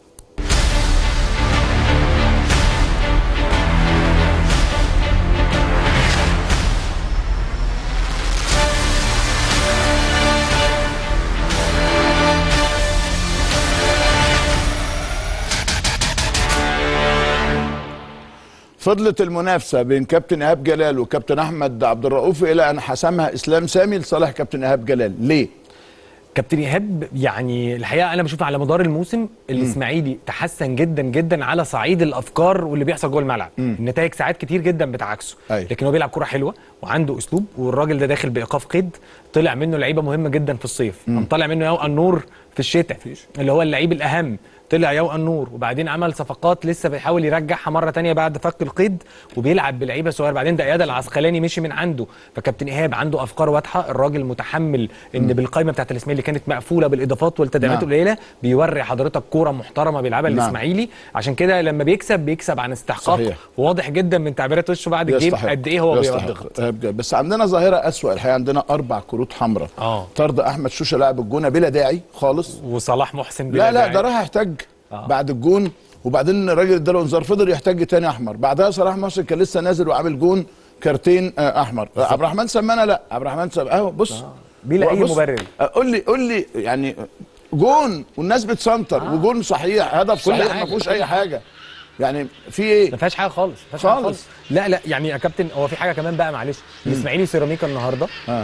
A: فضلت المنافسه بين كابتن ايهاب جلال وكابتن احمد عبد الرؤوف الى ان حسمها اسلام سامي لصالح كابتن ايهاب جلال ليه
F: كابتن ايهاب يعني الحقيقه انا بشوف على مدار الموسم الاسماعيلي تحسن جدا جدا على صعيد الافكار واللي بيحصل جوه الملعب النتائج ساعات كتير جدا بتعكسه
A: أيوة.
F: لكن هو بيلعب كوره حلوه وعنده اسلوب والراجل ده داخل بايقاف قيد طلع منه لعيبه مهمه جدا في الصيف قام طالع منه يوقع النور في الشتاء اللي هو اللعيب الاهم طلع يوقع النور وبعدين عمل صفقات لسه بيحاول يرجعها مره تانية بعد فك القيد وبيلعب بلعيبه صغيره بعدين ده اياد العسقلاني مشي من عنده فكابتن ايهاب عنده افكار واضحه الراجل متحمل ان بالقائمه بتاعت الاسماعيلي اللي كانت مقفوله بالاضافات والتدعيمات
A: نعم.
F: القليله بيوري حضرتك كوره محترمه بيلعبها
A: نعم.
F: الاسماعيلي عشان كده لما بيكسب بيكسب عن استحقاق
A: صحيح.
F: وواضح جدا من تعبيرات وشه بعد الجيم
A: يستحق.
F: قد ايه هو
A: يستحق.
F: بيضغط
A: إيهاب جلال. بس عندنا ظاهره اسوء الحقيقه عندنا اربع كروت حمراء
F: اه
A: طرد احمد شوشه لاعب الجونه بلا داعي خالص
F: وصلاح محسن
A: لا
F: بلا
A: لا
F: داعي.
A: ده راح يحتاج
F: آه.
A: بعد الجون وبعدين الراجل اداله انذار فضل يحتاج تاني احمر بعدها صلاح محسن كان لسه نازل وعامل جون كارتين آه، احمر عبد الرحمن سمانه لا عبد الرحمن سمانه اهو بص
F: بلا أي
A: بص،
F: مبرر.
A: آه، قول لي قول لي يعني جون والناس بتسنتر آه. وجون صحيح هدف
F: كل
A: صحيح
F: حاجة،
A: ما فيهوش
F: كل
A: اي حاجه يعني في ايه
F: ما فيهاش حاجه خالص ما فيهاش حاجة
A: خالص.
F: لا لا يعني يا كابتن هو في حاجه كمان بقى معلش الاسماعيلي سيراميكا النهارده
A: آه.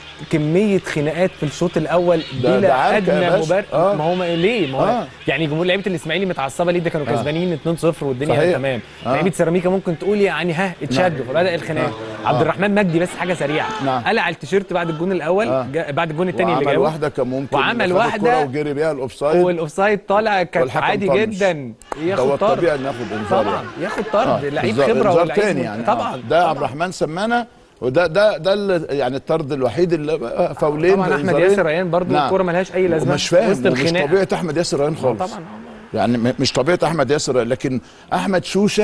F: كميه خناقات في الشوط الاول
A: ده- ده
F: بلا
A: عركة يا
F: ادنى
A: باشا.
F: مبرر
A: آه.
F: ما هو ما ليه ما هو
A: آه.
F: يعني جمهور لعيبه الاسماعيلي متعصبه ليه ده كانوا كسبانين 2-0 والدنيا
A: صحيح.
F: تمام
A: آه.
F: لعيبه سيراميكا ممكن تقول يعني ها اتشدوا فبدا الخناق عبد الرحمن مجدي بس حاجه سريعه
A: نعم.
F: قلع التيشيرت بعد الجون الاول
A: آه.
F: جا- بعد الجون الثاني اللي
A: وعمل
F: جابه
A: واحده كان ممكن
F: وعمل
A: خد
F: واحدة
A: الكرة وجري بيها الاوفسايد
F: والاوفسايد طالع كانت
A: والحكم
F: عادي
A: طنش.
F: جدا
A: ده هو
F: ياخد طرد
A: الطبيعي انه ياخد انذار
F: طبعا
A: يعني.
F: ياخد طرد لعيب
A: إنذار-
F: خبره
A: إنذار
F: ولعيب
A: تاني
F: مت-
A: يعني
F: طبعا
A: آه. ده
F: طبعاً.
A: عبد الرحمن سمانه وده ده ده اللي- يعني الطرد الوحيد اللي آه، فاولين
F: طبعا احمد
A: بإنذارين.
F: ياسر ريان برضو
A: نعم.
F: الكوره ملهاش اي لازمه
A: ومش فاهم
F: وسط
A: ومش
F: الخناقه
A: طبيعه احمد ياسر ريان خالص
F: طبعا
A: يعني م- مش طبيعه احمد ياسر ريان لكن احمد شوشه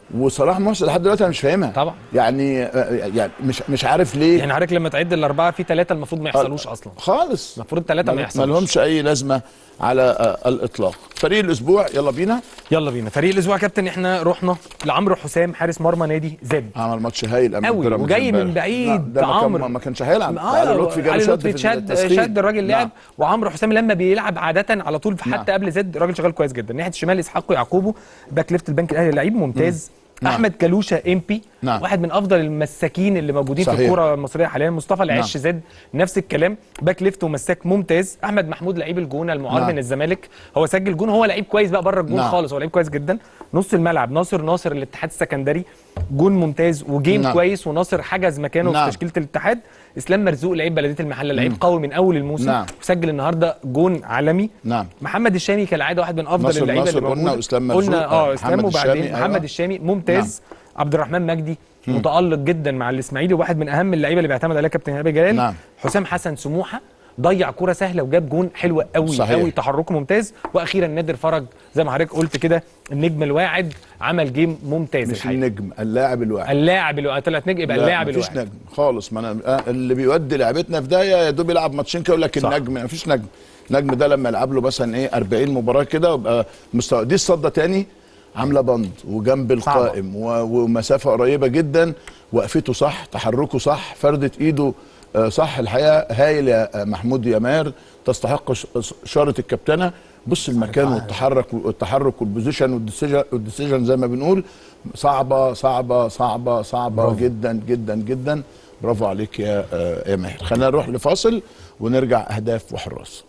A: وصلاح محسن لحد دلوقتي انا مش فاهمها
F: طبعا.
A: يعني آه، يعني مش مش عارف ليه
F: يعني حضرتك لما تعد الاربعه في ثلاثه المفروض ما يحصلوش اصلا
A: خالص
F: المفروض ثلاثه ما
A: ما
F: يحصلوش
A: لهمش اي لازمه على آه، الاطلاق فريق الاسبوع يلا بينا
F: يلا بينا فريق الاسبوع يا كابتن احنا رحنا لعمرو حسام حارس مرمى نادي زد
A: عمل ماتش هايل امام
F: قوي
A: بيراميدز
F: وجاي من
A: امبارح.
F: بعيد
A: لا، ده ما كان-
F: عمرو.
A: ما كانش هيلعب
F: آه،
A: علي لطفي جاله
F: علي
A: شد
F: لطفي
A: في
F: شد
A: التسخين.
F: شد الراجل لعب
A: نعم.
F: وعمرو حسام لما بيلعب عاده على طول في حتى
A: نعم.
F: قبل زد راجل شغال كويس جدا ناحيه الشمال اسحاق يعقوبه باك ليفت البنك الاهلي لعيب ممتاز
A: نعم.
F: احمد كلوشه ام بي
A: نعم.
F: واحد من افضل المساكين اللي موجودين في
A: صحيح.
F: الكوره المصريه حاليا مصطفى العش
A: نعم.
F: زد نفس الكلام باك ليفت ومساك ممتاز احمد محمود لعيب الجونه المعار
A: نعم.
F: من الزمالك هو سجل جون هو لعيب كويس بقى بره الجون
A: نعم.
F: خالص هو لعيب كويس جدا نص الملعب ناصر ناصر الاتحاد السكندري جون ممتاز وجيم
A: نعم.
F: كويس وناصر حجز مكانه
A: نعم.
F: في تشكيله الاتحاد اسلام مرزوق لعيب بلديه المحله لعيب قوي من اول الموسم
A: نعم.
F: وسجل النهارده جون عالمي
A: نعم
F: محمد الشامي كالعاده واحد من افضل
A: ناصر
F: اللعيبه
A: ناصر
F: اللي
A: قلنا
F: موجوده
A: وإسلام مرزوق.
F: قلنا اه
A: آه،
F: اسلام
A: محمد
F: وبعدين
A: الشامي،
F: محمد
A: أيوة.
F: الشامي ممتاز عبد الرحمن مجدي متالق جدا مع الاسماعيلي وواحد من اهم اللعيبه اللي بيعتمد عليها كابتن ايهاب جلال
A: نعم.
F: حسام حسن سموحه ضيع كرة سهلة وجاب جون حلو قوي
A: صحيح.
F: قوي تحركه ممتاز واخيرا نادر فرج زي ما حضرتك قلت كده النجم الواعد عمل جيم ممتاز
A: مش
F: الحقيقة.
A: النجم اللاعب الواحد
F: اللاعب اللي طلعت نجم يبقى
A: لا،
F: اللاعب
A: مفيش
F: الواعد
A: نجم خالص ما انا آه، اللي بيودي لعبتنا في داهيه يا دوب يلعب ماتشين كده يقول لك
F: صح.
A: النجم مفيش نجم النجم ده لما يلعب له مثلا ايه 40 مباراه كده ويبقى مستوى دي الصده تاني عامله بند وجنب
F: صعبة.
A: القائم و- ومسافه قريبه جدا وقفته صح تحركه صح فردة ايده آه، صح الحقيقه هايل يا آه، محمود يامار تستحق ش- شاره الكابتنه بص المكان والتحرك والتحرك والبوزيشن والديسيجن والديسيجن زي ما بنقول صعبه صعبه صعبه صعبه
F: برافو.
A: جدا جدا جدا برافو عليك يا آه، يا ماهر خلينا نروح لفاصل ونرجع اهداف وحراس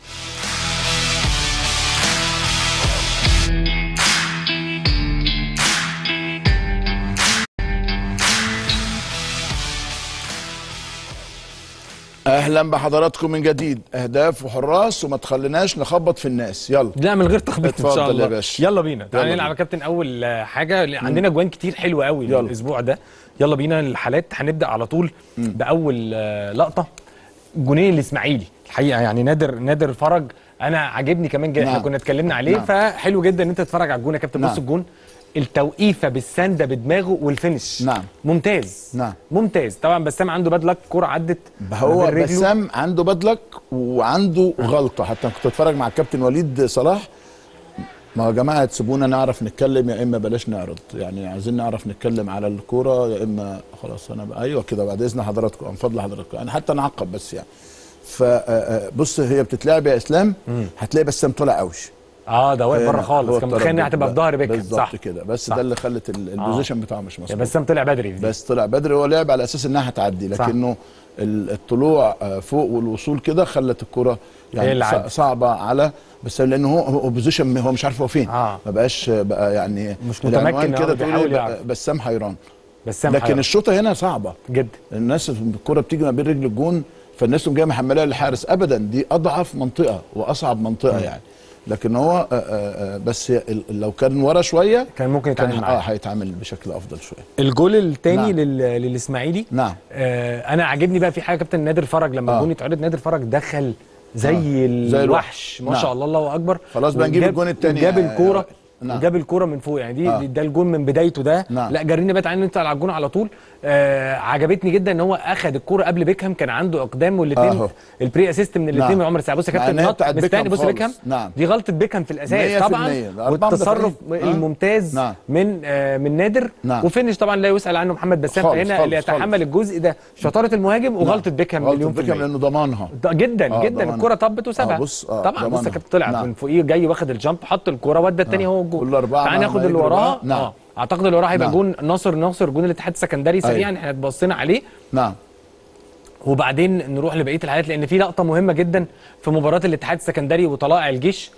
A: اهلا بحضراتكم من جديد اهداف وحراس وما تخليناش نخبط في الناس يلا
F: لا من غير تخبيط ان
A: اتفضل
F: شاء
A: يا
F: الله
A: باشا.
F: يلا بينا تعالى
A: يلا
F: نلعب
A: بينا.
F: يا كابتن اول آه، حاجه عندنا جوان كتير حلوه قوي
A: يلا.
F: الاسبوع ده يلا بينا الحالات هنبدا على طول باول آه، لقطه جونين الاسماعيلي الحقيقه يعني نادر نادر فرج انا عاجبني كمان جدا احنا
A: نعم.
F: كنا اتكلمنا عليه
A: نعم.
F: فحلو جدا ان انت تتفرج على الجون يا كابتن
A: نعم.
F: بص الجون التوقيفه بالسنده بدماغه والفينش
A: نعم.
F: ممتاز
A: نعم.
F: ممتاز طبعا بسام عنده باد لك كوره عدت
A: هو
F: من رجله.
A: بسام عنده بدلك وعنده غلطه حتى كنت اتفرج مع الكابتن وليد صلاح ما يا جماعه تسيبونا نعرف نتكلم يا اما بلاش نعرض يعني عايزين نعرف نتكلم على الكوره يا اما خلاص انا بقى ايوه كده بعد اذن حضراتكم من فضل حضراتكم انا حتى نعقب بس يعني فبص هي بتتلعب يا اسلام هتلاقي بسام طلع قوش
F: اه ده واقف بره
A: هنا
F: خالص
A: هو
F: كان متخيل انها
A: التردد
F: هتبقى
A: ده.
F: في ظهر بيكهام
A: بالظبط
F: صح
A: كده بس
F: صح.
A: ده اللي خلت ال- البوزيشن بتاعه مش
F: يا
A: مظبوط
F: بسام طلع بدري في دي.
A: بس طلع بدري هو لعب على اساس انها هتعدي
F: صح.
A: لكنه ال- الطلوع آه، فوق والوصول كده خلت الكره
F: هي
A: يعني
F: اللي
A: صع-
F: عدت.
A: صعبه على بس لانه هو هو بوزيشن هو مش عارف هو فين
F: آه.
A: ما بقاش بقى يعني
F: مش
A: العنوان
F: متمكن، آه،
A: كده تقول
F: بيحاول
A: إيه،
F: يعرف.
A: بقى- بسام حيران
F: بسام
A: لكن
F: حيران.
A: الشوطه هنا صعبه
F: جدا
A: الناس الكره بتيجي ما بين رجل الجون فالناس تقوم جايه محملها للحارس ابدا دي اضعف منطقه واصعب منطقه يعني لكن هو آه، آه، آه، بس ال- لو كان ورا شويه
F: كان ممكن
A: كان
F: يتعامل
A: اه
F: معاه
A: هيتعامل بشكل افضل شويه
F: الجول الثاني
A: نعم.
F: لل... للاسماعيلي
A: نعم
F: آه انا عاجبني بقى في حاجه كابتن نادر فرج لما
A: آه.
F: الجون يتعرض نادر فرج دخل زي
A: آه. زي
F: الوحش ما
A: نعم.
F: شاء الله الله اكبر
A: خلاص بقى نجيب
F: وجاب-
A: الجون التاني
F: جاب
A: يا-
F: الكوره
A: نعم.
F: جاب الكوره من فوق يعني دي
A: آه.
F: آه. ده الجون من بدايته ده
A: نعم.
F: لا جريني بقى تعالى نطلع على الجون على طول آه عجبتني جدا ان هو اخذ الكوره قبل بيكهام كان عنده اقدام والاثنين
A: أهو.
F: البري اسيست من الاثنين
A: نعم.
F: من عمر سعد بص يا
A: مع
F: كابتن
A: إن هي
F: نط
A: بتاعت
F: مستني
A: بيكهام
F: بص
A: خالص.
F: بيكهام
A: نعم.
F: دي غلطه بيكهام في الاساس
A: 100%
F: طبعا
A: ده 94.
F: والتصرف
A: آه.
F: الممتاز
A: نعم.
F: من آه من نادر
A: نعم.
F: وفينش طبعا لا يسال عنه محمد بسام
A: خالص،
F: هنا
A: خالص،
F: اللي يتحمل
A: خالص.
F: الجزء ده شطاره المهاجم وغلطه بيكهام
A: غلطه
F: مليون في
A: بيكهام
F: المية
A: لانه ضمانها
F: ده جدا
A: آه،
F: جدا
A: ضمانها.
F: الكره طبت وسابها
A: آه، بص، آه،
F: طبعا بص
A: ضمانها.
F: يا كابتن طلع
A: نعم.
F: من فوقيه جاي واخد الجامب حط الكره ودى الثاني
A: آه.
F: هو الجول
A: كل أربعة
F: تعال
A: مع-
F: ناخد
A: مع
F: اللي
A: يجري
F: وراها
A: بقى. نعم.
F: اه اعتقد اللي وراها هيبقى
A: نعم.
F: جون ناصر ناصر جون الاتحاد السكندري سريعا
A: أيوة.
F: احنا بصينا عليه
A: نعم
F: وبعدين نروح لبقيه الحالات لان في لقطه مهمه جدا في مباراه الاتحاد السكندري وطلائع الجيش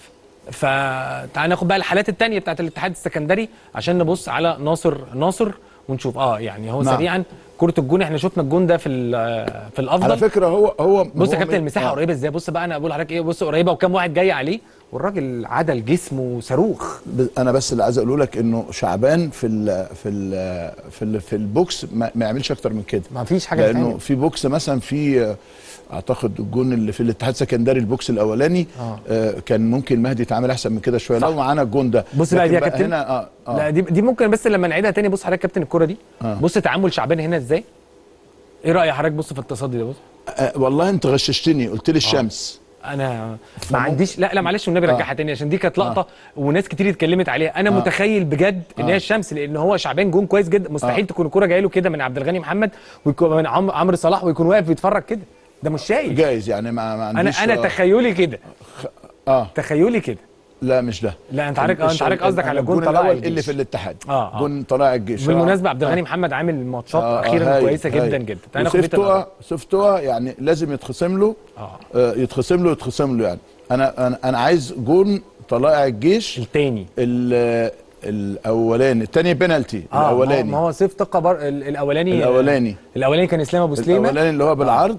F: فتعال ناخد بقى الحالات الثانيه بتاعت الاتحاد السكندري عشان نبص على ناصر ناصر ونشوف اه يعني هو
A: نعم.
F: سريعا كره الجون احنا شفنا الجون ده في ال- في الافضل
A: على فكره هو هو
F: بص يا
A: هو
F: كابتن
A: من-
F: المساحه
A: آه.
F: قريبه ازاي بص بقى انا بقول لحضرتك ايه بص قريبه وكام واحد جاي عليه والراجل عدل جسمه صاروخ
A: ب- انا بس اللي عايز اقوله لك انه شعبان في ال في ال في ال في البوكس ما, ما يعملش اكتر من كده
F: ما فيش حاجه
A: لانه
F: تتعمل.
A: في بوكس مثلا في آه، اعتقد الجون اللي في الاتحاد السكندري البوكس الاولاني
F: آه.
A: آه كان ممكن مهدي يتعامل احسن من كده شويه
F: صح.
A: لو معانا الجون ده
F: بص بقى
A: لكن
F: دي يا كابتن.
A: هنا اه, آه.
F: لا دي دي ممكن بس لما نعيدها تاني بص حضرتك كابتن الكوره دي
A: آه.
F: بص تعامل شعبان هنا ازاي ايه راي حضرتك بص في التصدي ده بص
A: آه والله انت غششتني قلت لي الشمس
F: انا ما
A: فمم-
F: عنديش لا لا معلش والنبي
A: آه.
F: رجعها تاني عشان دي كانت لقطه وناس كتير اتكلمت عليها انا
A: آه.
F: متخيل بجد ان هي
A: آه.
F: الشمس لان هو شعبان جون كويس جدا مستحيل
A: آه.
F: تكون الكوره جايه له كده من عبد الغني محمد ويكون من عم- عمرو صلاح ويكون واقف بيتفرج كده ده مش شايف
A: جايز يعني ما, ما
F: انا
A: عنديش
F: انا
A: آه،
F: تخيلي كده
A: اه
F: تخيلي كده
A: لا مش ده
F: لا انت عارف اه انت
A: الش-
F: عارف قصدك على جون
A: الجون
F: طلائع
A: الاول اللي
F: الجيش
A: في الاتحاد
F: آه، آه.
A: جون طلائع الجيش
F: بالمناسبه عبد
A: آه.
F: الغني محمد عامل ماتشات
A: آه، آه،
F: اخيرا
A: هايل،
F: كويسه جدا
A: هايل.
F: جدا تعالى ناخد
A: وسيف
F: بيت الأرقام.
A: تقى سيف تقى يعني لازم يتخصم له
F: اه
A: آه يتخصم له يتخصم له يعني انا انا انا عايز جون طلائع الجيش
F: التاني
A: ال- الاولاني الثاني بينالتي
F: اه
A: الاولاني
F: ما هو سيف تقى بر... ال- الاولاني
A: الاولاني
F: الاولاني كان اسلام ابو سليمه
A: الاولاني اللي هو بالعرض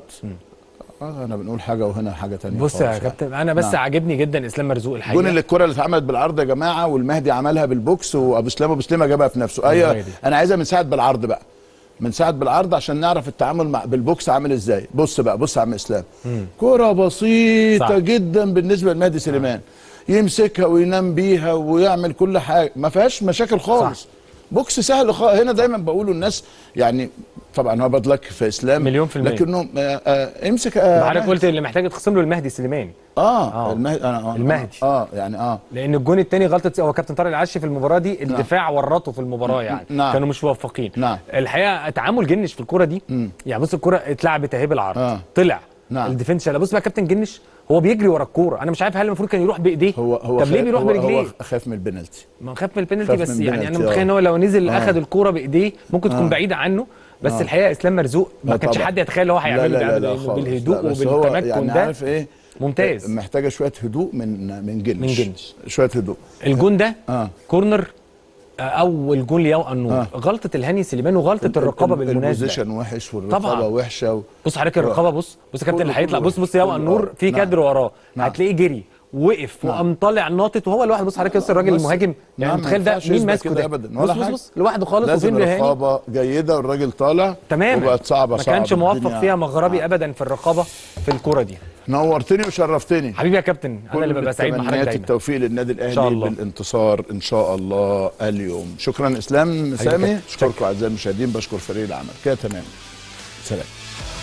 A: اه انا بنقول حاجه وهنا حاجه تانية
F: بص يا
A: خالص
F: كابتن انا بس
A: نعم.
F: عاجبني جدا اسلام مرزوق الحقيقه
A: جون اللي الكره اللي اتعملت بالعرض يا جماعه والمهدي عملها بالبوكس وابو سليم ابو سليمه جابها في نفسه
F: هي
A: ايوه
F: دي.
A: انا عايزها من ساعه بالعرض بقى من ساعه بالعرض عشان نعرف التعامل مع بالبوكس عامل ازاي بص بقى بص يا عم اسلام كره بسيطه
F: صح.
A: جدا بالنسبه لمهدي سليمان يمسكها وينام بيها ويعمل كل حاجه ما فيهاش مشاكل خالص
F: صح.
A: بوكس سهل خالص هنا دايما بقوله الناس يعني طبعا هو بدلك في اسلام
F: مليون في المية.
A: لكنه آه آه امسك آه
F: حضرتك
A: مهدي.
F: قلت اللي محتاج يتخصم له المهدي سليماني
A: اه,
F: آه.
A: المهدي أنا آه
F: المهدي.
A: اه يعني اه
F: لان الجون الثاني غلطه هو كابتن طارق العشي في المباراه دي الدفاع ورطه في المباراه يعني
A: نعم.
F: كانوا مش موفقين
A: نعم.
F: الحقيقه تعامل جنش في الكوره دي يعني بص الكوره اتلعبت اهي بالعرض
A: آه.
F: طلع
A: نعم.
F: الديفنس شال بص بقى كابتن جنش هو بيجري ورا الكوره انا مش عارف هل المفروض كان يروح بايديه
A: هو هو
F: طب ليه
A: خايف-
F: بيروح
A: هو
F: برجليه
A: هو خاف من البنالتي
F: ما خاف من البينالتي
A: خاف
F: بس
A: من
F: يعني انا
A: البنالتي،
F: متخيل
A: آه.
F: ان هو لو نزل
A: آه.
F: اخذ الكوره بايديه ممكن تكون
A: آه.
F: بعيده عنه بس
A: آه.
F: الحقيقه اسلام مرزوق ما
A: لا
F: كانش
A: طبعا.
F: حد يتخيل هو
A: لا
F: هيعمله
A: لا لا,
F: ده
A: لا خالص.
F: بالهدوء
A: لا، بس هو
F: وبالتمكن
A: يعني
F: ده
A: عارف ايه
F: ممتاز.
A: محتاجه شويه هدوء من من جنش
F: من جنش.
A: شويه هدوء
F: الجون ده
A: آه.
F: كورنر آه، اول جون لياو النور
A: آه.
F: غلطه الهاني سليمان وغلطه الرقابه
A: ال-
F: بالمناسبه
A: البوزيشن وحش والرقابه
F: طبعا.
A: وحشه و...
F: بص حضرتك الرقابه بص بص يا كابتن اللي
A: كله-
F: هيطلع
A: كله
F: بص بص ياو
A: كله
F: النور
A: آه.
F: في
A: نعم.
F: كادر وراه
A: نعم.
F: هتلاقيه جري وقف وقام طالع ناطط وهو لوحده بص حضرتك بص الراجل
A: بس-
F: المهاجم يعني
A: نعم، ما
F: متخيل ده
A: ينفعش
F: مين
A: يثبت
F: ماسكه
A: كده
F: ده
A: أبداً،
F: بص
A: ولا
F: بص
A: حاجة.
F: بص لوحده خالص
A: لازم
F: وفين الهاني
A: رقابه جيده والراجل طالع
F: تماما
A: وبقت صعبه
F: ما
A: صعبه
F: كانش موفق
A: الدنيا.
F: فيها مغربي ابدا في الرقابه في الكوره دي
A: نورتني وشرفتني
F: حبيبي يا كابتن انا اللي
A: كل
F: ببقى سعيد مع حضرتك
A: تمنيات
F: دايما
A: التوفيق للنادي الاهلي
F: شاء الله.
A: بالانتصار ان شاء الله اليوم شكرا اسلام سامي
F: كابتن.
A: اشكركم اعزائي المشاهدين بشكر فريق العمل كده تمام سلام